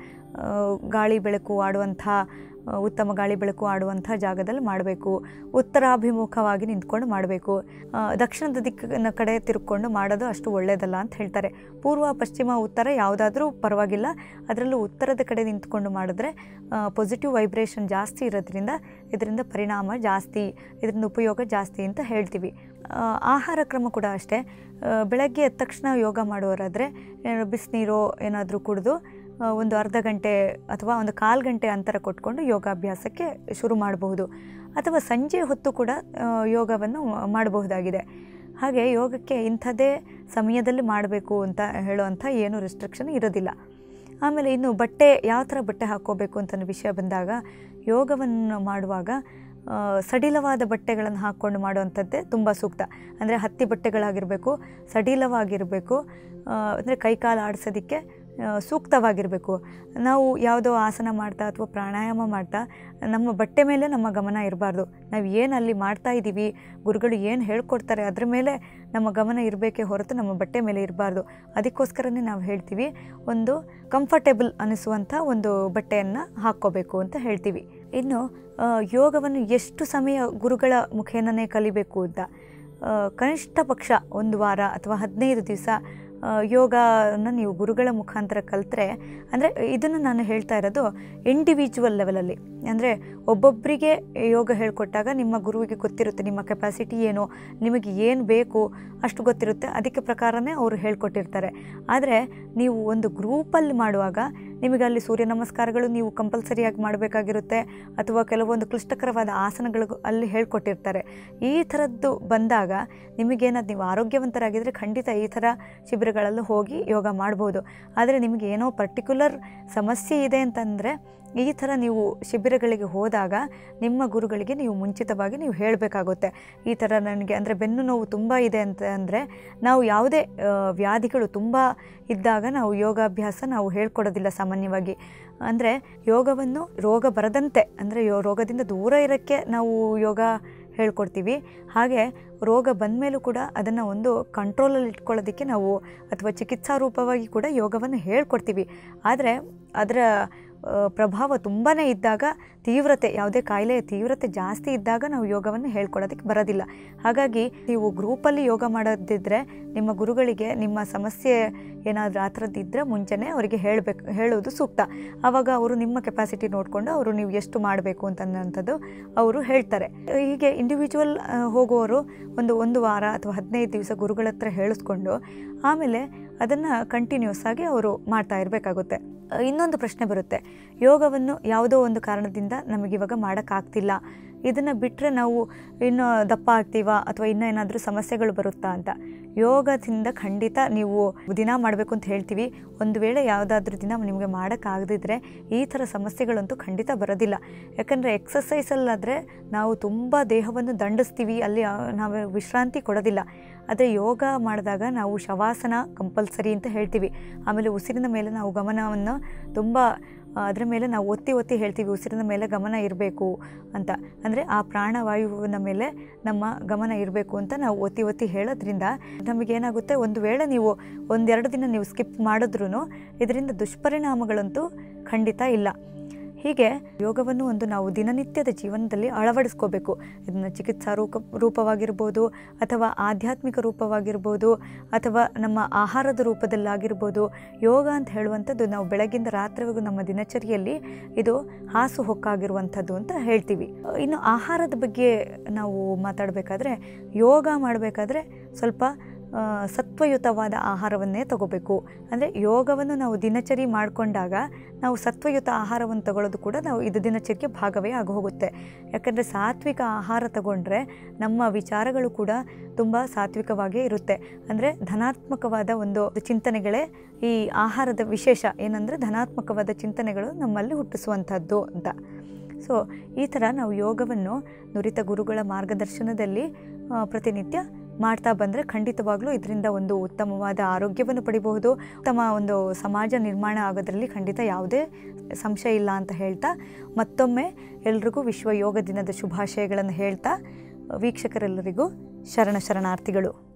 ಗಾಳಿ ಬೆಳಕು ಆಡುವಂಥ ಆ, ಉತ್ತಮ ಗಾಳಿ ಬೆಳಕು ಆಡುವಂಥ ಜಾಗದಲ್ಲಿ ಮಾಡಬೇಕು ಉತ್ತರಾಭಿಮುಖವಾಗಿ ನಿಂತ್ಕೊಂಡು ಮಾಡಬೇಕು ಆ, ದಕ್ಷಿಣದ ದಿಕ್ಕಿನ ಕಡೆ ತಿರ್ಕೊಂಡು ಮಾಡೋದು ಅಷ್ಟು ಒಳ್ಳೆಯದಲ್ಲ ಅಂತ ಹೇಳ್ತಾರೆ ಪೂರ್ವ ಪಶ್ಚಿಮ ಉತ್ತರ ಯಾವುದಾದ್ರೂ ಪರವಾಗಿಲ್ಲ ಅದರಲ್ಲೂ ಉತ್ತರದ ಕಡೆ ನಿಂತ್ಕೊಂಡು ಮಾಡಿದ್ರೆ ಪಾಸಿಟಿವ್ ವೈಬ್ರೇಷನ್ ಜಾಸ್ತಿ ಇರೋದ್ರಿಂದ ಇದರಿಂದ ಪರಿಣಾಮ ಜಾಸ್ತಿ ಇದರಿಂದ ಉಪಯೋಗ ಜಾಸ್ತಿ ಅಂತ ಹೇಳ್ತೀವಿ ಆ, ಆಹಾರ ಕ್ರಮ ಕೂಡ ಅಷ್ಟೇ ಆ, ಬೆಳಗ್ಗೆ ಎದ್ದ ತಕ್ಷಣ ಯೋಗ ಮಾಡೋರಾದರೆ ಬಿಸಿನೀರು ಏನಾದರೂ ಕುಡಿದು ಆ, ಒಂದು ಅರ್ಧ ಗಂಟೆ ಅಥವಾ ಒಂದು ಕಾಲು ಗಂಟೆ ಅಂತರ ಕೊಟ್ಕೊಂಡು ಯೋಗಾಭ್ಯಾಸಕ್ಕೆ ಶುರು ಮಾಡಬಹುದು ಅಥವಾ ಸಂಜೆ ಹೊತ್ತು ಕೂಡ ಆ, ಯೋಗವನ್ನು ಮಾಡಬಹುದಾಗಿದೆ ಹಾಗೆ ಯೋಗಕ್ಕೆ ಇಂಥದ್ದೇ ಸಮಯದಲ್ಲಿ ಮಾಡಬೇಕು ಅಂತ ಹೇಳುವಂಥ ಏನು ರಿಸ್ಟ್ರಿಕ್ಷನ್ ಇರೋದಿಲ್ಲ ಆಮೇಲೆ ಇನ್ನು ಬಟ್ಟೆ ಯಾವ ಥರ ಬಟ್ಟೆ ಹಾಕ್ಕೋಬೇಕು ಅಂತ ವಿಷಯ ಬಂದಾಗ ಯೋಗವನ್ನು ಮಾಡುವಾಗ ಆ, ಸಡಿಲವಾದ ಬಟ್ಟೆಗಳನ್ನು ಹಾಕ್ಕೊಂಡು ಮಾಡುವಂಥದ್ದೇ ತುಂಬ ಸೂಕ್ತ ಅಂದರೆ ಹತ್ತಿ ಬಟ್ಟೆಗಳಾಗಿರಬೇಕು ಸಡಿಲವಾಗಿರಬೇಕು ಅಂದರೆ ಕೈಕಾಲು ಆಡಿಸೋದಕ್ಕೆ ಆ, ಸೂಕ್ತವಾಗಿರಬೇಕು ನಾವು ಯಾವುದೋ ಆಸನ ಮಾಡ್ತಾ ಅಥವಾ ಪ್ರಾಣಾಯಾಮ ಮಾಡ್ತಾ ನಮ್ಮ ಬಟ್ಟೆ ಮೇಲೆ ನಮ್ಮ ಗಮನ ಇರಬಾರ್ದು ನಾವು ಏನು ಅಲ್ಲಿ ಮಾಡ್ತಾ ಇದ್ದೀವಿ ಗುರುಗಳು ಏನು ಹೇಳ್ಕೊಡ್ತಾರೆ ಅದ್ರ ಮೇಲೆ ನಮ್ಮ ಗಮನ ಇರಬೇಕೇ ಹೊರತು ನಮ್ಮ ಬಟ್ಟೆ ಮೇಲೆ ಇರಬಾರ್ದು ಅದಕ್ಕೋಸ್ಕರನೇ ನಾವು ಹೇಳ್ತೀವಿ ಒಂದು ಕಂಫರ್ಟೇಬಲ್ ಅನಿಸುವಂಥ ಒಂದು ಬಟ್ಟೆಯನ್ನು ಹಾಕ್ಕೋಬೇಕು ಅಂತ ಹೇಳ್ತೀವಿ ಇನ್ನು ಆ, ಯೋಗವನ್ನು ಎಷ್ಟು ಸಮಯ ಗುರುಗಳ ಮುಖೇನನೇ ಕಲಿಬೇಕು ಅಂತ ಆ, ಕನಿಷ್ಠ ಪಕ್ಷ ಒಂದು ವಾರ ಅಥವಾ ಹದಿನೈದು ದಿವಸ ಯೋಗನ ನೀವು ಗುರುಗಳ ಮುಖಾಂತರ ಕಲಿತ್ರೆ ಅಂದರೆ ಇದನ್ನು ನಾನು ಹೇಳ್ತಾ ಇರೋದು ಇಂಡಿವಿಜುವಲ್ ಲೆವೆಲಲ್ಲಿ ಅಂದರೆ ಒಬ್ಬೊಬ್ಬರಿಗೆ ಯೋಗ ಹೇಳ್ಕೊಟ್ಟಾಗ ನಿಮ್ಮ ಗುರುವಿಗೆ ಗೊತ್ತಿರುತ್ತೆ ನಿಮ್ಮ ಕೆಪಾಸಿಟಿ ಏನು ನಿಮಗೆ ಏನು ಬೇಕು ಅಷ್ಟು ಗೊತ್ತಿರುತ್ತೆ ಅದಕ್ಕೆ ಪ್ರಕಾರನೇ ಅವರು ಹೇಳ್ಕೊಟ್ಟಿರ್ತಾರೆ ಆದರೆ ನೀವು ಒಂದು ಗ್ರೂಪಲ್ಲಿ ಮಾಡುವಾಗ ನಿಮಗೆ ಅಲ್ಲಿ ಸೂರ್ಯ ನಮಸ್ಕಾರಗಳು ನೀವು ಕಂಪಲ್ಸರಿಯಾಗಿ ಮಾಡಬೇಕಾಗಿರುತ್ತೆ ಅಥವಾ ಕೆಲವೊಂದು ಕ್ಲಿಷ್ಟಕರವಾದ ಆಸನಗಳು ಅಲ್ಲಿ ಹೇಳ್ಕೊಟ್ಟಿರ್ತಾರೆ ಈ ಥರದ್ದು ಬಂದಾಗ ನಿಮಗೇನಾದ್ರು ನೀವು ಆರೋಗ್ಯವಂತರಾಗಿದ್ದರೆ ಖಂಡಿತ ಈ ಥರ ಶಿಬಿರಗಳಲ್ಲೂ ಹೋಗಿ ಯೋಗ ಮಾಡ್ಬೋದು ಆದರೆ ನಿಮಗೆ ಏನೋ ಪರ್ಟಿಕ್ಯುಲರ್ ಸಮಸ್ಯೆ ಇದೆ ಅಂತಂದರೆ ಈ ಥರ ನೀವು ಶಿಬಿರಗಳಿಗೆ ಹೋದಾಗ ನಿಮ್ಮ ಗುರುಗಳಿಗೆ ನೀವು ಮುಂಚಿತವಾಗಿ ನೀವು ಹೇಳಬೇಕಾಗುತ್ತೆ ಈ ಥರ ನನಗೆ ಅಂದರೆ ಬೆನ್ನು ನೋವು ತುಂಬ ಇದೆ ಅಂತ ಅಂದರೆ ನಾವು ಯಾವುದೇ ಆ, ವ್ಯಾಧಿಗಳು ತುಂಬ ಇದ್ದಾಗ ನಾವು ಯೋಗಾಭ್ಯಾಸ ನಾವು ಹೇಳ್ಕೊಡೋದಿಲ್ಲ ಸಾಮಾನ್ಯವಾಗಿ ಅಂದರೆ ಯೋಗವನ್ನು ರೋಗ ಬರದಂತೆ ಅಂದರೆ ಯೋ ರೋಗದಿಂದ ದೂರ ಇರೋಕ್ಕೆ ನಾವು ಯೋಗ ಹೇಳ್ಕೊಡ್ತೀವಿ ಹಾಗೆ ರೋಗ ಬಂದ ಮೇಲೂ ಕೂಡ ಅದನ್ನು ಒಂದು ಕಂಟ್ರೋಲಲ್ಲಿ ಇಟ್ಕೊಳ್ಳೋದಕ್ಕೆ ನಾವು ಅಥವಾ ಚಿಕಿತ್ಸಾ ರೂಪವಾಗಿ ಕೂಡ ಯೋಗವನ್ನು ಹೇಳ್ಕೊಡ್ತೀವಿ ಆದರೆ ಅದರ ಆ, ಪ್ರಭಾವ ತುಂಬಾ ಇದ್ದಾಗ ತೀವ್ರತೆ ಯಾವುದೇ ಕಾಯಿಲೆಯ ತೀವ್ರತೆ ಜಾಸ್ತಿ ಇದ್ದಾಗ ನಾವು ಯೋಗವನ್ನು ಹೇಳ್ಕೊಡೋದಕ್ಕೆ ಬರೋದಿಲ್ಲ ಹಾಗಾಗಿ ನೀವು ಗ್ರೂಪಲ್ಲಿ ಯೋಗ ಮಾಡೋದಿದ್ದರೆ ನಿಮ್ಮ ಗುರುಗಳಿಗೆ ನಿಮ್ಮ ಸಮಸ್ಯೆ ಏನಾದರೂ ಆ ಥರದ್ದು ಇದ್ದರೆ ಮುಂಚೆನೇ ಅವರಿಗೆ ಹೇಳಬೇಕು ಹೇಳೋದು ಸೂಕ್ತ ಆವಾಗ ಅವರು ನಿಮ್ಮ ಕೆಪಾಸಿಟಿ ನೋಡಿಕೊಂಡು ಅವರು ನೀವು ಎಷ್ಟು ಮಾಡಬೇಕು ಅಂತನ್ನೋಂಥದ್ದು ಅವರು ಹೇಳ್ತಾರೆ ಹೀಗೆ ಇಂಡಿವಿಜುವಲ್ ಹೋಗುವವರು ಒಂದು ಒಂದು ವಾರ ಅಥವಾ ಹದಿನೈದು ದಿವಸ ಗುರುಗಳ ಹತ್ರ ಹೇಳಿಸ್ಕೊಂಡು ಆಮೇಲೆ ಅದನ್ನು ಕಂಟಿನ್ಯೂಸ್ ಆಗಿ ಅವರು ಮಾಡ್ತಾ ಇರಬೇಕಾಗುತ್ತೆ ಇನ್ನೊಂದು ಪ್ರಶ್ನೆ ಬರುತ್ತೆ ಯೋಗವನ್ನು ಯಾವುದೋ ಒಂದು ಕಾರಣದಿಂದ ನಮಗಿವಾಗ ಮಾಡೋಕ್ಕಾಗ್ತಿಲ್ಲ ಇದನ್ನು ಬಿಟ್ಟರೆ ನಾವು ಇನ್ನು ದಪ್ಪ ಆಗ್ತೀವಾ ಅಥವಾ ಇನ್ನೂ ಏನಾದರೂ ಸಮಸ್ಯೆಗಳು ಬರುತ್ತಾ ಅಂತ ಯೋಗದಿಂದ ಖಂಡಿತ ನೀವು ದಿನ ಮಾಡಬೇಕು ಅಂತ ಹೇಳ್ತೀವಿ ಒಂದು ವೇಳೆ ಯಾವುದಾದ್ರೂ ದಿನ ನಿಮಗೆ ಮಾಡೋಕ್ಕಾಗದಿದ್ದರೆ ಈ ಥರ ಸಮಸ್ಯೆಗಳಂತೂ ಖಂಡಿತ ಬರೋದಿಲ್ಲ ಯಾಕಂದರೆ ಎಕ್ಸಸೈಸಲ್ಲಾದರೆ ನಾವು ತುಂಬ ದೇಹವನ್ನು ದಂಡಿಸ್ತೀವಿ ಅಲ್ಲಿ ಆ, ನಾವು ವಿಶ್ರಾಂತಿ ಕೊಡೋದಿಲ್ಲ ಆದರೆ ಯೋಗ ಮಾಡಿದಾಗ ನಾವು ಶವಾಸನ ಕಂಪಲ್ಸರಿ ಅಂತ ಹೇಳ್ತೀವಿ ಆಮೇಲೆ ಉಸಿರಿನ ಮೇಲೆ ನಾವು ಗಮನವನ್ನು ತುಂಬ ಅದರ ಮೇಲೆ ನಾವು ಒತ್ತಿ ಒತ್ತಿ ಹೇಳ್ತೀವಿ ಉಸಿರಿನ ಮೇಲೆ ಗಮನ ಇರಬೇಕು ಅಂತ ಅಂದರೆ ಆ ಪ್ರಾಣವಾಯುವಿನ ಮೇಲೆ ನಮ್ಮ ಗಮನ ಇರಬೇಕು ಅಂತ ನಾವು ಒತ್ತಿ ಒತ್ತಿ ಹೇಳೋದ್ರಿಂದ ನಮಗೇನಾಗುತ್ತೆ ಒಂದು ವೇಳೆ ನೀವು ಒಂದೆರಡು ದಿನ ನೀವು ಸ್ಕಿಪ್ ಮಾಡಿದ್ರೂ ಇದರಿಂದ ದುಷ್ಪರಿಣಾಮಗಳಂತೂ ಖಂಡಿತ ಇಲ್ಲ ಹೀಗೆ ಯೋಗವನ್ನು ಒಂದು ನಾವು ದಿನನಿತ್ಯದ ಜೀವನದಲ್ಲಿ ಅಳವಡಿಸ್ಕೋಬೇಕು ಇದನ್ನು ಚಿಕಿತ್ಸಾ ರೂಪ ರೂಪವಾಗಿರ್ಬೋದು ಅಥವಾ ಆಧ್ಯಾತ್ಮಿಕ ರೂಪವಾಗಿರ್ಬೋದು ಅಥವಾ ನಮ್ಮ ಆಹಾರದ ರೂಪದಲ್ಲಾಗಿರ್ಬೋದು ಯೋಗ ಅಂತ ಹೇಳುವಂಥದ್ದು ನಾವು ಬೆಳಗಿಂದ ರಾತ್ರಿವರೆಗೂ ನಮ್ಮ ದಿನಚರಿಯಲ್ಲಿ ಇದು ಹಾಸು ಹೊಕ್ಕಾಗಿರುವಂಥದ್ದು ಅಂತ ಹೇಳ್ತೀವಿ ಇನ್ನು ಆಹಾರದ ಬಗ್ಗೆ ನಾವು ಮಾತಾಡಬೇಕಾದ್ರೆ ಯೋಗ ಮಾಡಬೇಕಾದ್ರೆ ಸ್ವಲ್ಪ ಆ, ಸತ್ವಯುತವಾದ ಆಹಾರವನ್ನೇ ತಗೋಬೇಕು ಅಂದರೆ ಯೋಗವನ್ನು ನಾವು ದಿನಚರಿ ಮಾಡಿಕೊಂಡಾಗ ನಾವು ಸತ್ವಯುತ ಆಹಾರವನ್ನು ತಗೊಳ್ಳೋದು ಕೂಡ ನಾವು ಇದು ದಿನಚರಿಗೆ ಭಾಗವೇ ಆಗಿ ಹೋಗುತ್ತೆ ಯಾಕಂದರೆ ಸಾತ್ವಿಕ ಆಹಾರ ತಗೊಂಡ್ರೆ ನಮ್ಮ ವಿಚಾರಗಳು ಕೂಡ ತುಂಬ ಸಾತ್ವಿಕವಾಗೇ ಇರುತ್ತೆ ಅಂದರೆ ಧನಾತ್ಮಕವಾದ ಒಂದು ಚಿಂತನೆಗಳೇ ಈ ಆಹಾರದ ವಿಶೇಷ ಏನಂದರೆ ಧನಾತ್ಮಕವಾದ ಚಿಂತನೆಗಳು ನಮ್ಮಲ್ಲಿ ಹುಟ್ಟಿಸುವಂಥದ್ದು ಅಂತ ಸೊ ಈ ಥರ ನಾವು ಯೋಗವನ್ನು ನುರಿತ ಗುರುಗಳ ಮಾರ್ಗದರ್ಶನದಲ್ಲಿ ಆ, ಪ್ರತಿನಿತ್ಯ ಮಾಡ್ತಾ ಬಂದರೆ ಖಂಡಿತವಾಗ್ಲೂ ಇದರಿಂದ ಒಂದು ಉತ್ತಮವಾದ ಆರೋಗ್ಯವನ್ನು ಪಡಿಬಹುದು ಉತ್ತಮ ಒಂದು ಸಮಾಜ ನಿರ್ಮಾಣ ಆಗೋದ್ರಲ್ಲಿ ಖಂಡಿತ ಯಾವುದೇ ಸಂಶಯ ಇಲ್ಲ ಅಂತ ಹೇಳ್ತಾ ಮತ್ತೊಮ್ಮೆ ಎಲ್ರಿಗೂ ವಿಶ್ವ ಯೋಗ ದಿನದ ಶುಭಾಶಯಗಳನ್ನು ಹೇಳ್ತಾ ವೀಕ್ಷಕರೆಲ್ಲರಿಗೂ ಶರಣ ಶರಣಾರ್ಥಿಗಳು